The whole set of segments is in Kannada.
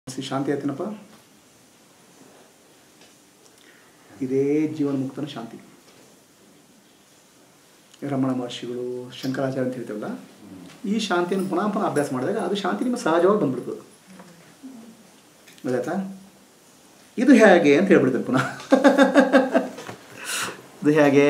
ಮನಸ್ಸಿಗೆ ಶಾಂತಿ ಆಯ್ತೇನಪ್ಪ ಇದೇ ಜೀವನ ಮುಕ್ತನ ಶಾಂತಿ ರಮಣ ಮಹರ್ಷಿಗಳು ಶಂಕರಾಚಾರ್ಯ ಅಂತ ಹೇಳ್ತೇವಲ್ಲ ಈ ಶಾಂತಿಯನ್ನು ಪುನಃ ಪುನಃ ಅಭ್ಯಾಸ ಮಾಡಿದಾಗ ಅದು ಶಾಂತಿ ನಿಮ್ಮ ಸಹಜವಾಗಿ ಬಂದ್ಬಿಡ್ತದೆ ಗೊತ್ತಾಯ್ತಾ ಇದು ಹೇಗೆ ಅಂತ ಹೇಳ್ಬಿಡ್ತೇನೆ ಪುನಃ ಇದು ಹೇಗೆ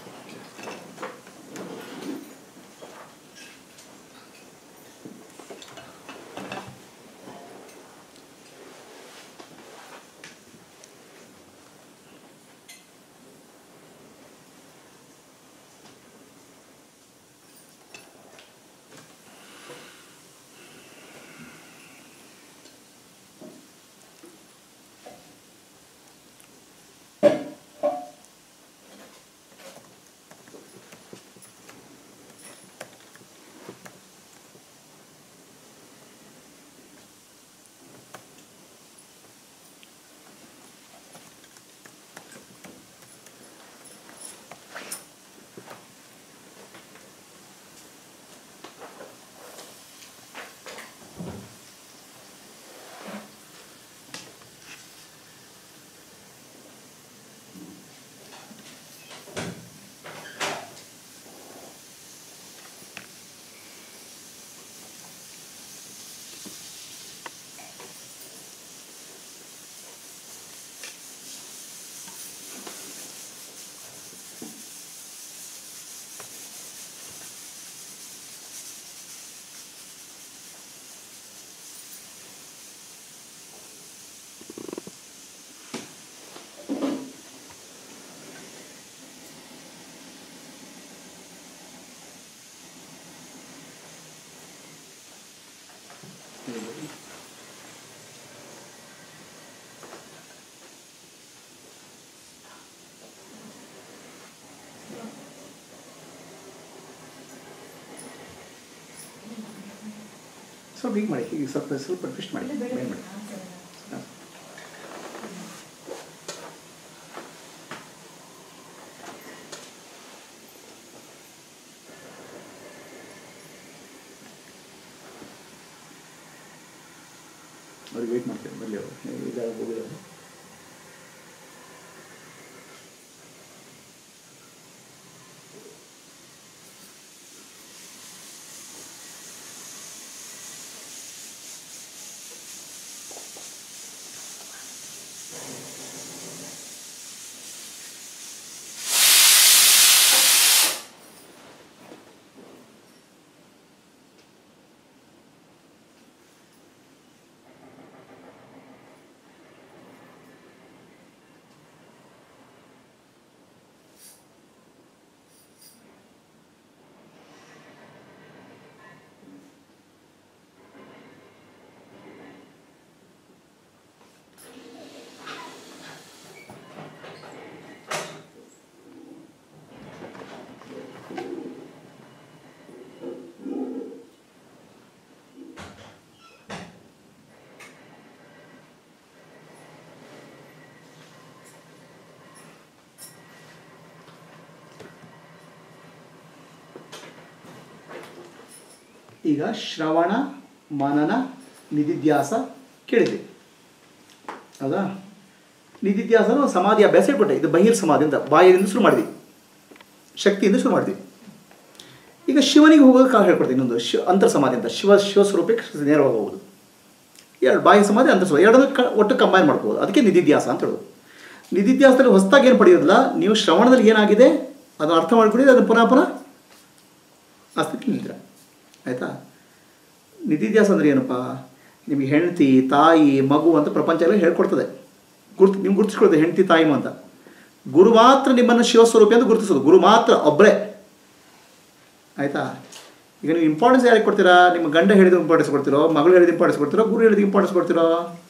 ಸ್ವಲ್ಪ ಹೀಗೆ ಮಾಡಿ ಹೀಗೆ ಸ್ವಲ್ಪ ಸ್ವಲ್ಪ ಟ್ವಿಸ್ಟ್ ಮಾಡಿ ಬೇಗ ಮಾಡಿ ಹಾಂ. ಅವ್ರಿಗೆ ವೆಯ್ಟ್ ಮಾಡ್ತೇನೆ ಬರಲಿ ಅವರು ಇದಾಗ ಹೋಗಿದ್ದಾರೆ ಈಗ ಶ್ರವಣ ಮನನ ನಿಧಿಧ್ಯಾಸ ಕೇಳಿದ್ವಿ ಹೌದಾ ನಿಧಿಧ್ಯಾಸನ ಸಮಾಧಿ ಅಭ್ಯಾಸ ಹೇಳ್ಕೊಟ್ಟೆ ಇದು ಬಹಿರ್ ಸಮಾಧಿಯಿಂದ ಬಾಯಿಯಿಂದ ಶುರು ಮಾಡಿದ್ವಿ ಶಕ್ತಿಯಿಂದ ಶುರು ಮಾಡಿದ್ವಿ ಈಗ ಶಿವನಿಗೆ ಹೋಗೋದು ಕಾಲ ಹೇಳ್ಕೊಡ್ತೀನಿ ಇನ್ನೊಂದು ಶಿವ ಅಂತರ್ ಸಮಾಧಿ ಅಂತ ಶಿವ ಶಿವಸ್ವರೂಪಕ್ಕೆ ನೇರವಾಗಿ ಹೋಗೋದು ಎರಡು ಬಾಯಿ ಸಮಾಧಿ ಅಂತರ್ ಸಮಾಧಿ ಎರಡನ್ನೂ ಕ ಒಟ್ಟು ಕಂಬೈನ್ ಮಾಡ್ಕೋಬೋದು ಅದಕ್ಕೆ ನಿಧಿಧ್ಯಾಸ ಅಂತ ಹೇಳೋದು ನಿಧಿಧ್ಯಾಸದಲ್ಲಿ ಹೊಸದಾಗಿ ಏನು ಪಡೆಯೋದಿಲ್ಲ ನೀವು ಶ್ರವಣದಲ್ಲಿ ಏನಾಗಿದೆ ಅದನ್ನು ಅರ್ಥ ಮಾಡ್ಕೊಳ್ಳಿ ಅದನ್ನು ಪುನಃ ಪುನಃ ಆ ಸ್ಥಿತಿ ನಿಲ್ತೀರ ಆಯಿತಾ ನಿಧಿಧ್ಯಾಸ ಅಂದರೆ ಏನಪ್ಪ ನಿಮಗೆ ಹೆಂಡತಿ ತಾಯಿ ಮಗು ಅಂತ ಪ್ರಪಂಚ ಎಲ್ಲ ಹೇಳ್ಕೊಡ್ತದೆ ಗುರ್ತು ನಿಮ್ಗೆ ಗುರುತಿಸ್ಕೊಳ್ತದೆ ಹೆಂಡತಿ ತಾಯಿ ಅಂತ ಗುರು ಮಾತ್ರ ನಿಮ್ಮನ್ನು ಶಿವಸ್ವರೂಪಿ ಅಂತ ಗುರುತಿಸೋದು ಗುರು ಮಾತ್ರ ಒಬ್ಬರೇ ಆಯಿತಾ ಈಗ ನೀವು ಇಂಪಾರ್ಟೆನ್ಸ್ ಯಾರಿಗೆ ಕೊಡ್ತೀರಾ ನಿಮ್ಮ ಗಂಡ ಹೇಳಿದ ಇಂಪಾರ್ಟೆನ್ಸ್ ಕೊಡ್ತಿರೋ ಮಗಳು ಹೇಳಿದ ಇಂಪಾರ್ಟೆನ್ಸ್ ಕೊಡ್ತಿರೋ ಗುರು ಹೇಳಿದ ಇಂಪಾರ್ಟೆನ್ಸ್ ಕೊಡ್ತಿರೋ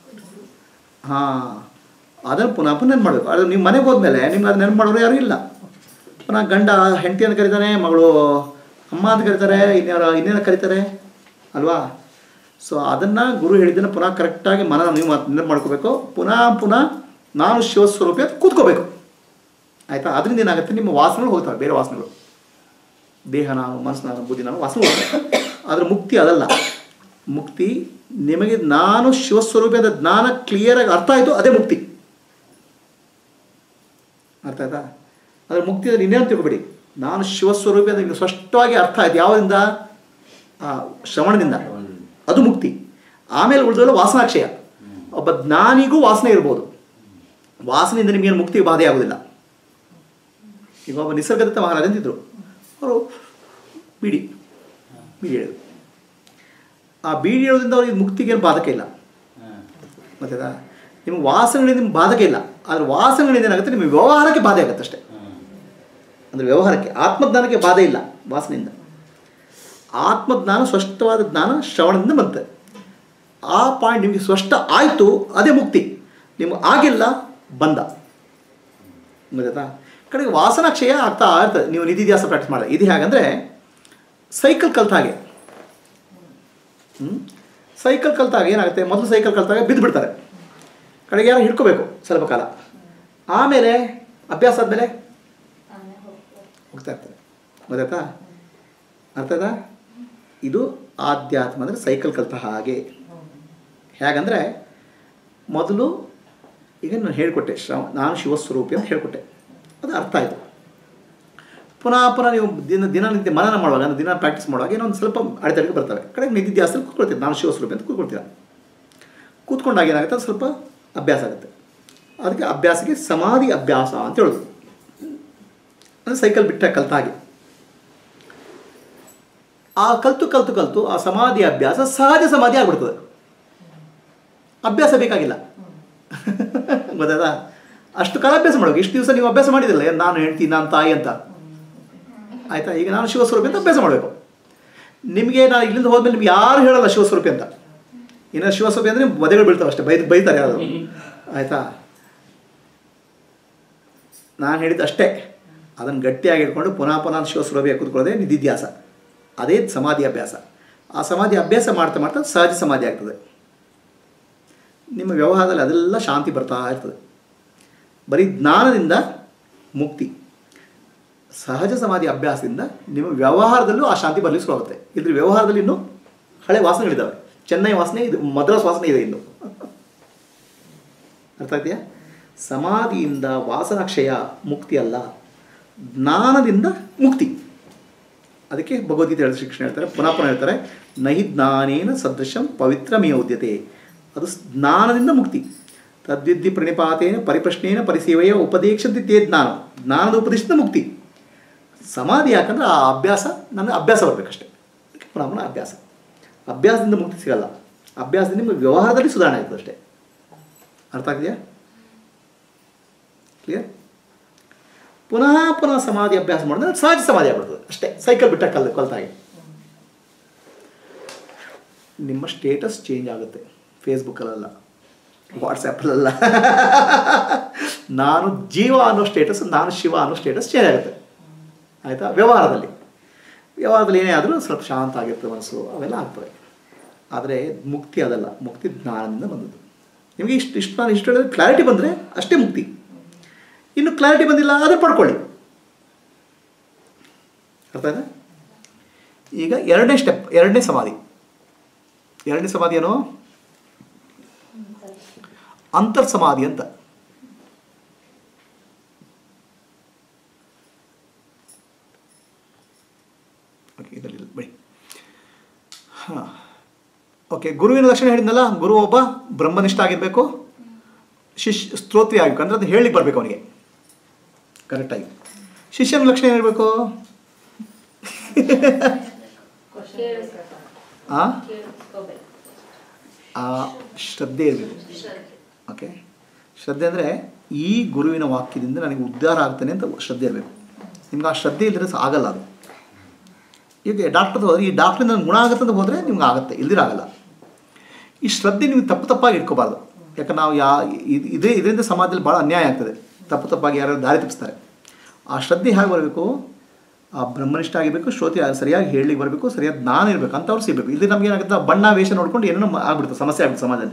ಹಾಂ ಅದನ್ನು ಪುನಃ ಪುನಃ ನೆನ್ಪು ಮಾಡಬೇಕು ಅದು ನಿಮ್ಮ ಮನೆಗೆ ಹೋದ್ಮೇಲೆ ನಿಮ್ಗೆ ಅದು ನೆನ್ಪು ಮಾಡೋರು ಯಾರೂ ಇಲ್ಲ ಪುನಃ ಗಂಡ ಹೆಂಡತಿ ಅಂತ ಕರೀತಾನೆ ಮಗಳು ಅಮ್ಮ ಅಂತ ಕರೀತಾರೆ ಇನ್ಯಾರ ಇನ್ನೇನು ಕರೀತಾರೆ ಅಲ್ವಾ ಸೊ ಅದನ್ನು ಗುರು ಹೇಳಿದ್ದನ್ನು ಪುನಃ ಕರೆಕ್ಟಾಗಿ ಮನ ನೀವು ನೆನಪು ಮಾಡ್ಕೋಬೇಕು ಪುನಃ ಪುನಃ ನಾನು ಶಿವಸ್ವರೂಪಿ ಅಂತ ಕೂತ್ಕೋಬೇಕು ಆಯಿತಾ ಅದರಿಂದ ಏನಾಗುತ್ತೆ ನಿಮ್ಮ ವಾಸನೆಗಳು ಹೋಗ್ತವೆ ಬೇರೆ ವಾಸನೆಗಳು ದೇಹ ನಾನು ಮನಸ್ಸು ನಾನು ಬುದ್ಧಿ ನಾನು ವಾಸನೆ ಹೋಗ್ತವೆ ಅದರ ಮುಕ್ತಿ ಅದಲ್ಲ ಮುಕ್ತಿ ನಿಮಗೆ ನಾನು ಶಿವಸ್ವರೂಪದ ಜ್ಞಾನ ಕ್ಲಿಯರಾಗಿ ಅರ್ಥ ಆಯಿತು ಅದೇ ಮುಕ್ತಿ ಅರ್ಥ ಆಯ್ತಾ ಅದ್ರ ಮುಕ್ತಿ ಅಂದರೆ ಇನ್ನೇನು ತಿಳ್ಕೊಬೇಡಿ ನಾನು ಶಿವಸ್ವರೂಪ ಅಂತ ನಿಮಗೆ ಸ್ಪಷ್ಟವಾಗಿ ಅರ್ಥ ಆಯ್ತು ಯಾವದಿಂದ ಆ ಶ್ರವಣದಿಂದ ಅದು ಮುಕ್ತಿ ಆಮೇಲೆ ಉಳಿದಲ್ಲ ವಾಸನಾಕ್ಷಯ ಒಬ್ಬ ಜ್ಞಾನಿಗೂ ವಾಸನೆ ಇರ್ಬೋದು ವಾಸನೆಯಿಂದ ನಿಮಗೇನು ಮುಕ್ತಿ ಬಾಧೆ ಆಗೋದಿಲ್ಲ ಈಗ ಒಬ್ಬ ನಿಸರ್ಗದತ್ತ ಮಹಾರಾಜ ಅಂತಿದ್ರು ಅವರು ಬೀಡಿ ಬೀಡಿ ಹೇಳೋದು ಆ ಬೀಡಿ ಹೇಳೋದ್ರಿಂದ ಅವ್ರಿಗೆ ಮುಕ್ತಿಗೇನು ಬಾಧಕ ಇಲ್ಲ ಗೊತ್ತಾಯ್ತಾ ನಿಮ್ಗೆ ವಾಸನೆಗಳಿಂದ ನಿಮ್ಗೆ ಬಾಧಕ ಇಲ್ಲ ಆದರೆ ವಾಸನೆಗಳಿಂದ ಏನಾಗುತ್ತೆ ನಿಮಗೆ ವ್ಯವಹಾರಕ್ಕೆ ಬಾಧೆ ಆಗುತ್ತೆ ಅಷ್ಟೇ ಅಂದರೆ ವ್ಯವಹಾರಕ್ಕೆ ಆತ್ಮಜ್ಞಾನಕ್ಕೆ ಬಾಧೆ ಇಲ್ಲ ವಾಸನೆಯಿಂದ ಆತ್ಮಜ್ಞಾನ ಸ್ಪಷ್ಟವಾದ ಜ್ಞಾನ ಶ್ರವಣದಿಂದ ಬಂತೆ ಆ ಪಾಯಿಂಟ್ ನಿಮಗೆ ಸ್ಪಷ್ಟ ಆಯಿತು ಅದೇ ಮುಕ್ತಿ ನಿಮ್ಗೆ ಆಗಿಲ್ಲ ಬಂದ ಗೊತ್ತಾಯ್ತಾ ಕಡೆಗೆ ವಾಸನಾಕ್ಷಯ ಆಗ್ತಾ ಇರ್ತದೆ ನೀವು ನಿಧಿಧ್ಯಾಸ ಪ್ರಾಕ್ಟೀಸ್ ಮಾಡಿದ್ರೆ ಇದು ಹೇಗಂದರೆ ಸೈಕಲ್ ಕಲ್ತ ಹಾಗೆ ಹ್ಮ್? ಸೈಕಲ್ ಕಲ್ತಾಗ ಏನಾಗುತ್ತೆ ಮೊದಲು ಸೈಕಲ್ ಕಲ್ತಾಗ ಬಿದ್ದು ಬಿಡ್ತಾರೆ ಕಡೆಗೆ ಯಾರು ಹಿಡ್ಕೋಬೇಕು ಸ್ವಲ್ಪ ಕಾಲ ಆಮೇಲೆ ಅಭ್ಯಾಸ ಆದಮೇಲೆ ಹೋಗ್ತಾ ಇರ್ತಾರೆ ಗೊತ್ತಾಯ್ತಾ ಅರ್ಥ ಆಯ್ತಾ ಇದು ಆಧ್ಯಾತ್ಮ ಅಂದರೆ ಸೈಕಲ್ ಕಲ್ತ ಹಾಗೆ ಹೇಗಂದರೆ ಮೊದಲು ಈಗ ನಾನು ಹೇಳಿಕೊಟ್ಟೆ ಶ್ರವ ನಾನು ಶಿವಸ್ವರೂಪಿ ಅಂತ ಹೇಳಿಕೊಟ್ಟೆ ಅದು ಅರ್ಥ ಆಯಿತು ಪುನಃ ಪುನಃ ನೀವು ದಿನ ದಿನನಿತ್ಯ ಮನನ ಮಾಡುವಾಗ ಅಂದ್ರೆ ದಿನ ಪ್ರಾಕ್ಟೀಸ್ ಮಾಡುವಾಗ ಏನೋ ಒಂದು ಸ್ವಲ್ಪ ಅಡೆತಡೆಗೆ ಬರ್ತವೆ ಕಡೆಗೆ ನಿಧಿಧ್ಯಾಸದಲ್ಲಿ ಕೂತ್ಕೊಳ್ತೀವಿ ನಾನು ಶಿವಸ್ವರೂಪಿ ಅಂತ ಕೂತ್ಕೊಳ್ತೀರ ಕೂತ್ಕೊಂಡಾಗ ಏನಾಗುತ್ತೆ ಅದು ಸ್ವಲ್ಪ ಅಭ್ಯಾಸ ಆಗುತ್ತೆ ಅದಕ್ಕೆ ಅಭ್ಯಾಸಕ್ಕೆ ಸಮಾಧಿ ಅಭ್ಯಾಸ ಅಂತ ಹೇಳೋದು ಅಂದರೆ ಸೈಕಲ್ ಬಿಟ್ಟ ಕಲ್ತ ಹಾಗೆ ಆ ಕಲ್ತು ಕಲ್ತು ಕಲ್ತು ಆ ಸಮಾಧಿ ಅಭ್ಯಾಸ ಸಹಜ ಸಮಾಧಿ ಆಗ್ಬಿಡ್ತದೆ ಅಭ್ಯಾಸ ಬೇಕಾಗಿಲ್ಲ ಗೊತ್ತಾಯ್ತಾ ಅಷ್ಟು ಕಾಲ ಅಭ್ಯಾಸ ಮಾಡಬೇಕು ಇಷ್ಟು ದಿವಸ ನೀವು ಅಭ್ಯಾಸ ಮಾಡಿದಿಲ್ಲ ಏನ್ ನಾನು ಹೆಂಡ್ತಿ ನಾನು ತಾಯಿ ಅಂತ ಆಯಿತಾ ಈಗ ನಾನು ಶಿವಸ್ವರೂಪಿ ಅಂತ ಅಭ್ಯಾಸ ಮಾಡಬೇಕು ನಿಮಗೆ ನಾನು ಇಲ್ಲಿಂದ ಹೋದ್ಮೇಲೆ ನಿಮ್ಗೆ ಯಾರು ಹೇಳಲ್ಲ ಶಿವಸ್ವರೂಪಿ ಅಂತ ಇನ್ನು ಶಿವಸ್ವರೂಪಿ ಅಂದರೆ ವಧೆಗಳು ಬೀಳ್ತಾವೆ ಅಷ್ಟೇ ಬೈದು ಬೈತಾರೆ ಯಾರು ಆಯಿತಾ ನಾನು ಹೇಳಿದ್ದು ಅಷ್ಟೇ ಅದನ್ನು ಗಟ್ಟಿಯಾಗಿ ಇಟ್ಕೊಂಡು ಪುನಃ ಪುನಃ ಶಿವಸ್ವರೂಪಿಯಾಗಿ ಕೂತ್ಕೊಳ್ಳೋದೇ ನಿಧಿಧ್ಯಾಸ ಅದೇ ಸಮಾಧಿ ಅಭ್ಯಾಸ ಆ ಸಮಾಧಿ ಅಭ್ಯಾಸ ಮಾಡ್ತಾ ಮಾಡ್ತಾ ಸಹಜ ಸಮಾಧಿ ಆಗ್ತದೆ ನಿಮ್ಮ ವ್ಯವಹಾರದಲ್ಲಿ ಅದೆಲ್ಲ ಶಾಂತಿ ಬರ್ತಾ ಇರ್ತದೆ ಬರೀ ಜ್ಞಾನದಿಂದ ಮುಕ್ತಿ ಸಹಜ ಸಮಾಧಿ ಅಭ್ಯಾಸದಿಂದ ನಿಮ್ಮ ವ್ಯವಹಾರದಲ್ಲೂ ಆ ಶಾಂತಿ ಬರಲಿಕ್ಕೆ ಶುರು ಆಗುತ್ತೆ ಇದ್ರ ವ್ಯವಹಾರದಲ್ಲಿ ಇನ್ನೂ ಹಳೆ ವಾಸನೆಗಳಿದ್ದಾವೆ ಚೆನ್ನೈ ವಾಸನೆ ಇದು ಮದ್ರಾಸ್ ವಾಸನೆ ಇದೆ ಇನ್ನು ಅರ್ಥ ಆಗ್ತೀಯಾ ಸಮಾಧಿಯಿಂದ ವಾಸನಾಕ್ಷಯ ಮುಕ್ತಿ ಅಲ್ಲ ಜ್ಞಾನದಿಂದ ಮುಕ್ತಿ ಅದಕ್ಕೆ ಭಗವದ್ಗೀತೆ ಹೇಳಿದ ಶಿಕ್ಷಣ ಹೇಳ್ತಾರೆ ಪುನಃ ಪುನಃ ಹೇಳ್ತಾರೆ ನಹಿ ಜ್ಞಾನೇನ ಸದೃಶಂ ಪವಿತ್ರಮೇಯೋದ್ಯತೆ ಅದು ಜ್ಞಾನದಿಂದ ಮುಕ್ತಿ ತದ್ವಿದ್ಧಿ ಪ್ರಣಿಪಾತೇನ ಪರಿಪ್ರಶ್ನೇನ ಪರಿಸೇವೆಯ ಉಪದೇಶಂತಿ ತೇ ಜ್ಞಾನ ಜ್ಞಾನದ ಉಪದೇಶದ ಮುಕ್ತಿ ಸಮಾಧಿ ಯಾಕಂದ್ರೆ ಆ ಅಭ್ಯಾಸ ನನಗೆ ಅಭ್ಯಾಸ ಬರಬೇಕಷ್ಟೆ ಅದಕ್ಕೆ ಪುನಃ ಪುನಃ ಅಭ್ಯಾಸ ಅಭ್ಯಾಸದಿಂದ ಮುಕ್ತಿ ಸಿಗಲ್ಲ ಅಭ್ಯಾಸದಿಂದ ನಿಮ್ಮ ವ್ಯವಹಾರದಲ್ಲಿ ಸುಧಾರಣೆ ಆಗ್ತದೆ ಅಷ್ಟೇ ಅರ್ಥ ಆಗಿದೆಯಾ ಕ್ಲಿಯರ್ ಪುನಃ ಪುನಃ ಸಮಾಧಿ ಅಭ್ಯಾಸ ಮಾಡಿದ್ರೆ ಸಹಜ ಸಮಾಧಿ ಆಗ್ಬಿಡ್ತದೆ ಅಷ್ಟೇ ಸೈಕಲ್ ಬಿಟ್ಟ ಕಲ್ ಕಲ್ತಾಗಿ ನಿಮ್ಮ ಸ್ಟೇಟಸ್ ಚೇಂಜ್ ಆಗುತ್ತೆ ಫೇಸ್ಬುಕ್ಕಲ್ಲ ವಾಟ್ಸಪ್ಪಲ್ಲ ನಾನು ಜೀವ ಅನ್ನೋ ಸ್ಟೇಟಸ್ ನಾನು ಶಿವ ಅನ್ನೋ ಸ್ಟೇಟಸ್ ಚೇಂಜ್ ಆಗುತ್ತೆ ಆಯಿತಾ ವ್ಯವಹಾರದಲ್ಲಿ ವ್ಯವಹಾರದಲ್ಲಿ ಏನೇ ಆದರೂ ಸ್ವಲ್ಪ ಶಾಂತ ಆಗಿರ್ತದೆ ಮನಸ್ಸು ಅವೆಲ್ಲ ಆಗ್ತವೆ ಆದರೆ ಮುಕ್ತಿ ಅದಲ್ಲ ಮುಕ್ತಿ ಜ್ಞಾನದಿಂದ ಬಂದದ್ದು ನಿಮಗೆ ಇಷ್ಟು ಇಷ್ಟು ನಾನು ಇಷ್ಟು ಹೇಳಿದ್ರೆ ಕ್ಲಾರಿಟಿ ಬಂದರೆ ಅಷ್ಟೇ ಮುಕ್ತಿ ಇನ್ನು ಕ್ಲಾರಿಟಿ ಬಂದಿಲ್ಲ ಅದನ್ನು ಪಡ್ಕೊಳ್ಳಿ ಅರ್ಥ ಆಯ್ತಾ ಈಗ ಎರಡನೇ ಸ್ಟೆಪ್ ಎರಡನೇ ಸಮಾಧಿ ಎರಡನೇ ಸಮಾಧಿ ಏನೋ ಅಂತರ್ ಸಮಾಧಿ ಅಂತ ಓಕೆ ಇದರಲ್ಲಿ ಬಿಡಿ ಹಾಂ ಓಕೆ ಗುರುವಿನ ಲಕ್ಷಣ ಹೇಳಿದ್ನಲ್ಲ ಗುರು ಒಬ್ಬ ಬ್ರಹ್ಮನಿಷ್ಠ ಆಗಿರಬೇಕು ಶಿಷ್ಯ ಸ್ತೋತ್ರಿ ಆಗಬೇಕು ಅಂದ್ರೆ ಅದು ಹೇಳಿ ಬರಬೇಕು ಅವನಿಗೆ ಕರೆಕ್ಟಾಗಿ ಶಿಷ್ಯನ ಲಕ್ಷಣ ಏನಿರಬೇಕು ಆ ಆ ಶ್ರದ್ಧೆ ಇರಬೇಕು ಓಕೆ ಶ್ರದ್ಧೆ ಅಂದರೆ ಈ ಗುರುವಿನ ವಾಕ್ಯದಿಂದ ನನಗೆ ಉದ್ಧಾರ ಆಗ್ತಾನೆ ಅಂತ ಶ್ರದ್ಧೆ ಇರಬೇಕು ನಿಮ್ಗೆ ಆ ಶ್ರದ್ಧೆ ಇಲ್ಲದ್ರೆ ಸಹ ಆಗಲ್ಲ ಅದು ಈಗ ಡಾಕ್ಟರ್ ಹೋದ್ರೆ ಈ ಡಾಕ್ಟ್ರಿಂದ ನನಗೆ ಗುಣ ಆಗುತ್ತೆ ಅಂತ ಹೋದರೆ ನಿಮ್ಗೆ ಆಗುತ್ತೆ ಇಲ್ದಿರ ಆಗಲ್ಲ ಈ ಶ್ರದ್ಧೆ ನೀವು ತಪ್ಪು ತಪ್ಪಾಗಿ ಇಟ್ಕೋಬಾರ್ದು ಯಾಕಂದ್ರೆ ನಾವು ಯಾ ಇದ್- ಇದೇ ಇದರಿಂದ ಸಮಾಜದಲ್ಲಿ ಭಾಳ ಅನ್ಯಾಯ ಆಗ್ತದೆ ತಪ್ಪು ತಪ್ಪಾಗಿ ಯಾರು ದಾರಿ ತಪ್ಪಿಸ್ತಾರೆ ಆ ಶ್ರದ್ಧೆ ಹೇಗೆ ಬರಬೇಕು ಆ ಬ್ರಹ್ಮನಿಷ್ಠ ಆಗಿರಬೇಕು ಶ್ರೋತಿ ಸರಿಯಾಗಿ ಹೇಳಲಿಕ್ಕೆ ಬರಬೇಕು ಸರಿಯಾದ ಜ್ಞಾನ ಇರಬೇಕು ಅಂಥವ್ರು ಸಿಗಬೇಕು ಇಲ್ಲಿ ನಮ್ಗೆ ಏನಾಗುತ್ತೆ ನಾವು ಬಣ್ಣ ವೇಷ ನೋಡ್ಕೊಂಡು ಏನೇನೋ ಮ- ಆಗ್ಬಿಡುತ್ತೆ ಸಮಸ್ಯೆ ಆಗ್ಬಿಡುತ್ತೆ ಸಮಾಜದಲ್ಲಿ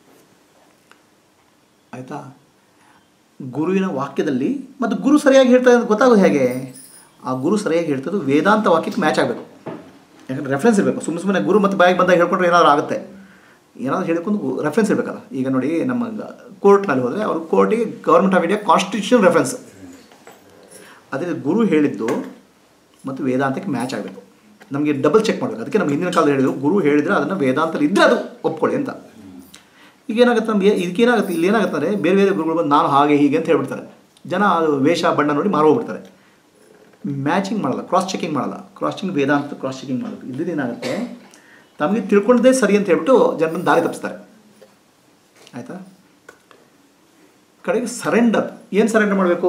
ಆಯಿತಾ ಗುರುವಿನ ವಾಕ್ಯದಲ್ಲಿ ಮತ್ತು ಗುರು ಸರಿಯಾಗಿ ಹೇಳ್ತಾರೆ ಅಂತ ಗೊತ್ತಾಗೋದು ಹೇಗೆ ಆ ಗುರು ಸರಿಯಾಗಿ ಹೇಳ್ತದ್ದು ವೇದಾಂತ ವಾಕ್ಯಕ್ಕೆ ಮ್ಯಾಚ್ ಆಗಬೇಕು ಯಾಕಂದ್ರೆ ರೆಫರೆನ್ಸ್ ಇರಬೇಕು ಸುಮ್ಮನೆ ಸುಮ್ಮನೆ ಗುರು ಮತ್ತು ಬಾಯಿಗೆ ಬಂದಾಗ ಹೇಳ್ಕೊಂಡ್ರೆ ಏನಾದ್ರು ಆಗುತ್ತೆ ಏನಾದ್ರು ಹೇಳ್ಕೊಂಡು ರೆಫರೆನ್ಸ್ ಇರಬೇಕಲ್ಲ ಈಗ ನೋಡಿ ನಮ್ಮ ಕೋರ್ಟ್ನಲ್ಲಿ ಹೋದರೆ ಅವರು ಕೋರ್ಟಿಗೆ government of India constitution reference ಅದೇ ಗುರು ಹೇಳಿದ್ದು ಮತ್ತು ವೇದಾಂತಕ್ಕೆ ಮ್ಯಾಚ್ ಆಗಬೇಕು ನಮಗೆ ಡಬಲ್ ಚೆಕ್ ಮಾಡಬೇಕು ಅದಕ್ಕೆ ನಮ್ಮ ಹಿಂದಿನ ಕಾಲದಲ್ಲಿ ಹೇಳಿದ್ರು ಗುರು ಹೇಳಿದರೆ ಅದನ್ನು ವೇದಾಂತದಲ್ಲಿ ಇದ್ದರೆ ಅದು ಒಪ್ಕೊಳ್ಳಿ ಅಂತ ಈಗ ಏನಾಗುತ್ತೆ ನಮಗೆ ಇದಕ್ಕೇನಾಗುತ್ತೆ ಇಲ್ಲಿ ಏನಾಗುತ್ತೆ ಅಂದರೆ ಬೇರೆ ಬೇರೆ ಗುರುಗಳು ಬಂದು ನಾನು ಹಾಗೆ ಹೀಗೆ ಅಂತ ಹೇಳ್ಬಿಡ್ತಾರೆ ಜನ ಅದು ವೇಷ ಬಣ್ಣ ನೋಡಿ ಮಾರೋಗ್ಬಿಡ್ತಾರೆ ಮ್ಯಾಚಿಂಗ್ ಮಾಡಲ್ಲ ಕ್ರಾಸ್ ಚೆಕಿಂಗ್ ಮಾಡಲ್ಲ cross checking Vedanta cross checking ಮಾಡೋದು ಇದ್ರಿಂದ ಏನಾಗುತ್ತೆ ತಮಗೆ ತಿಳ್ಕೊಂಡದೇ ಸರಿ ಅಂತ ಹೇಳ್ಬಿಟ್ಟು ಜನರನ್ನ ದಾರಿ ತಪ್ಪಿಸ್ತಾರೆ ಆಯಿತಾ ಕಡೆಗೆ ಸರೆಂಡರ್ ಏನು ಸರೆಂಡರ್ ಮಾಡಬೇಕು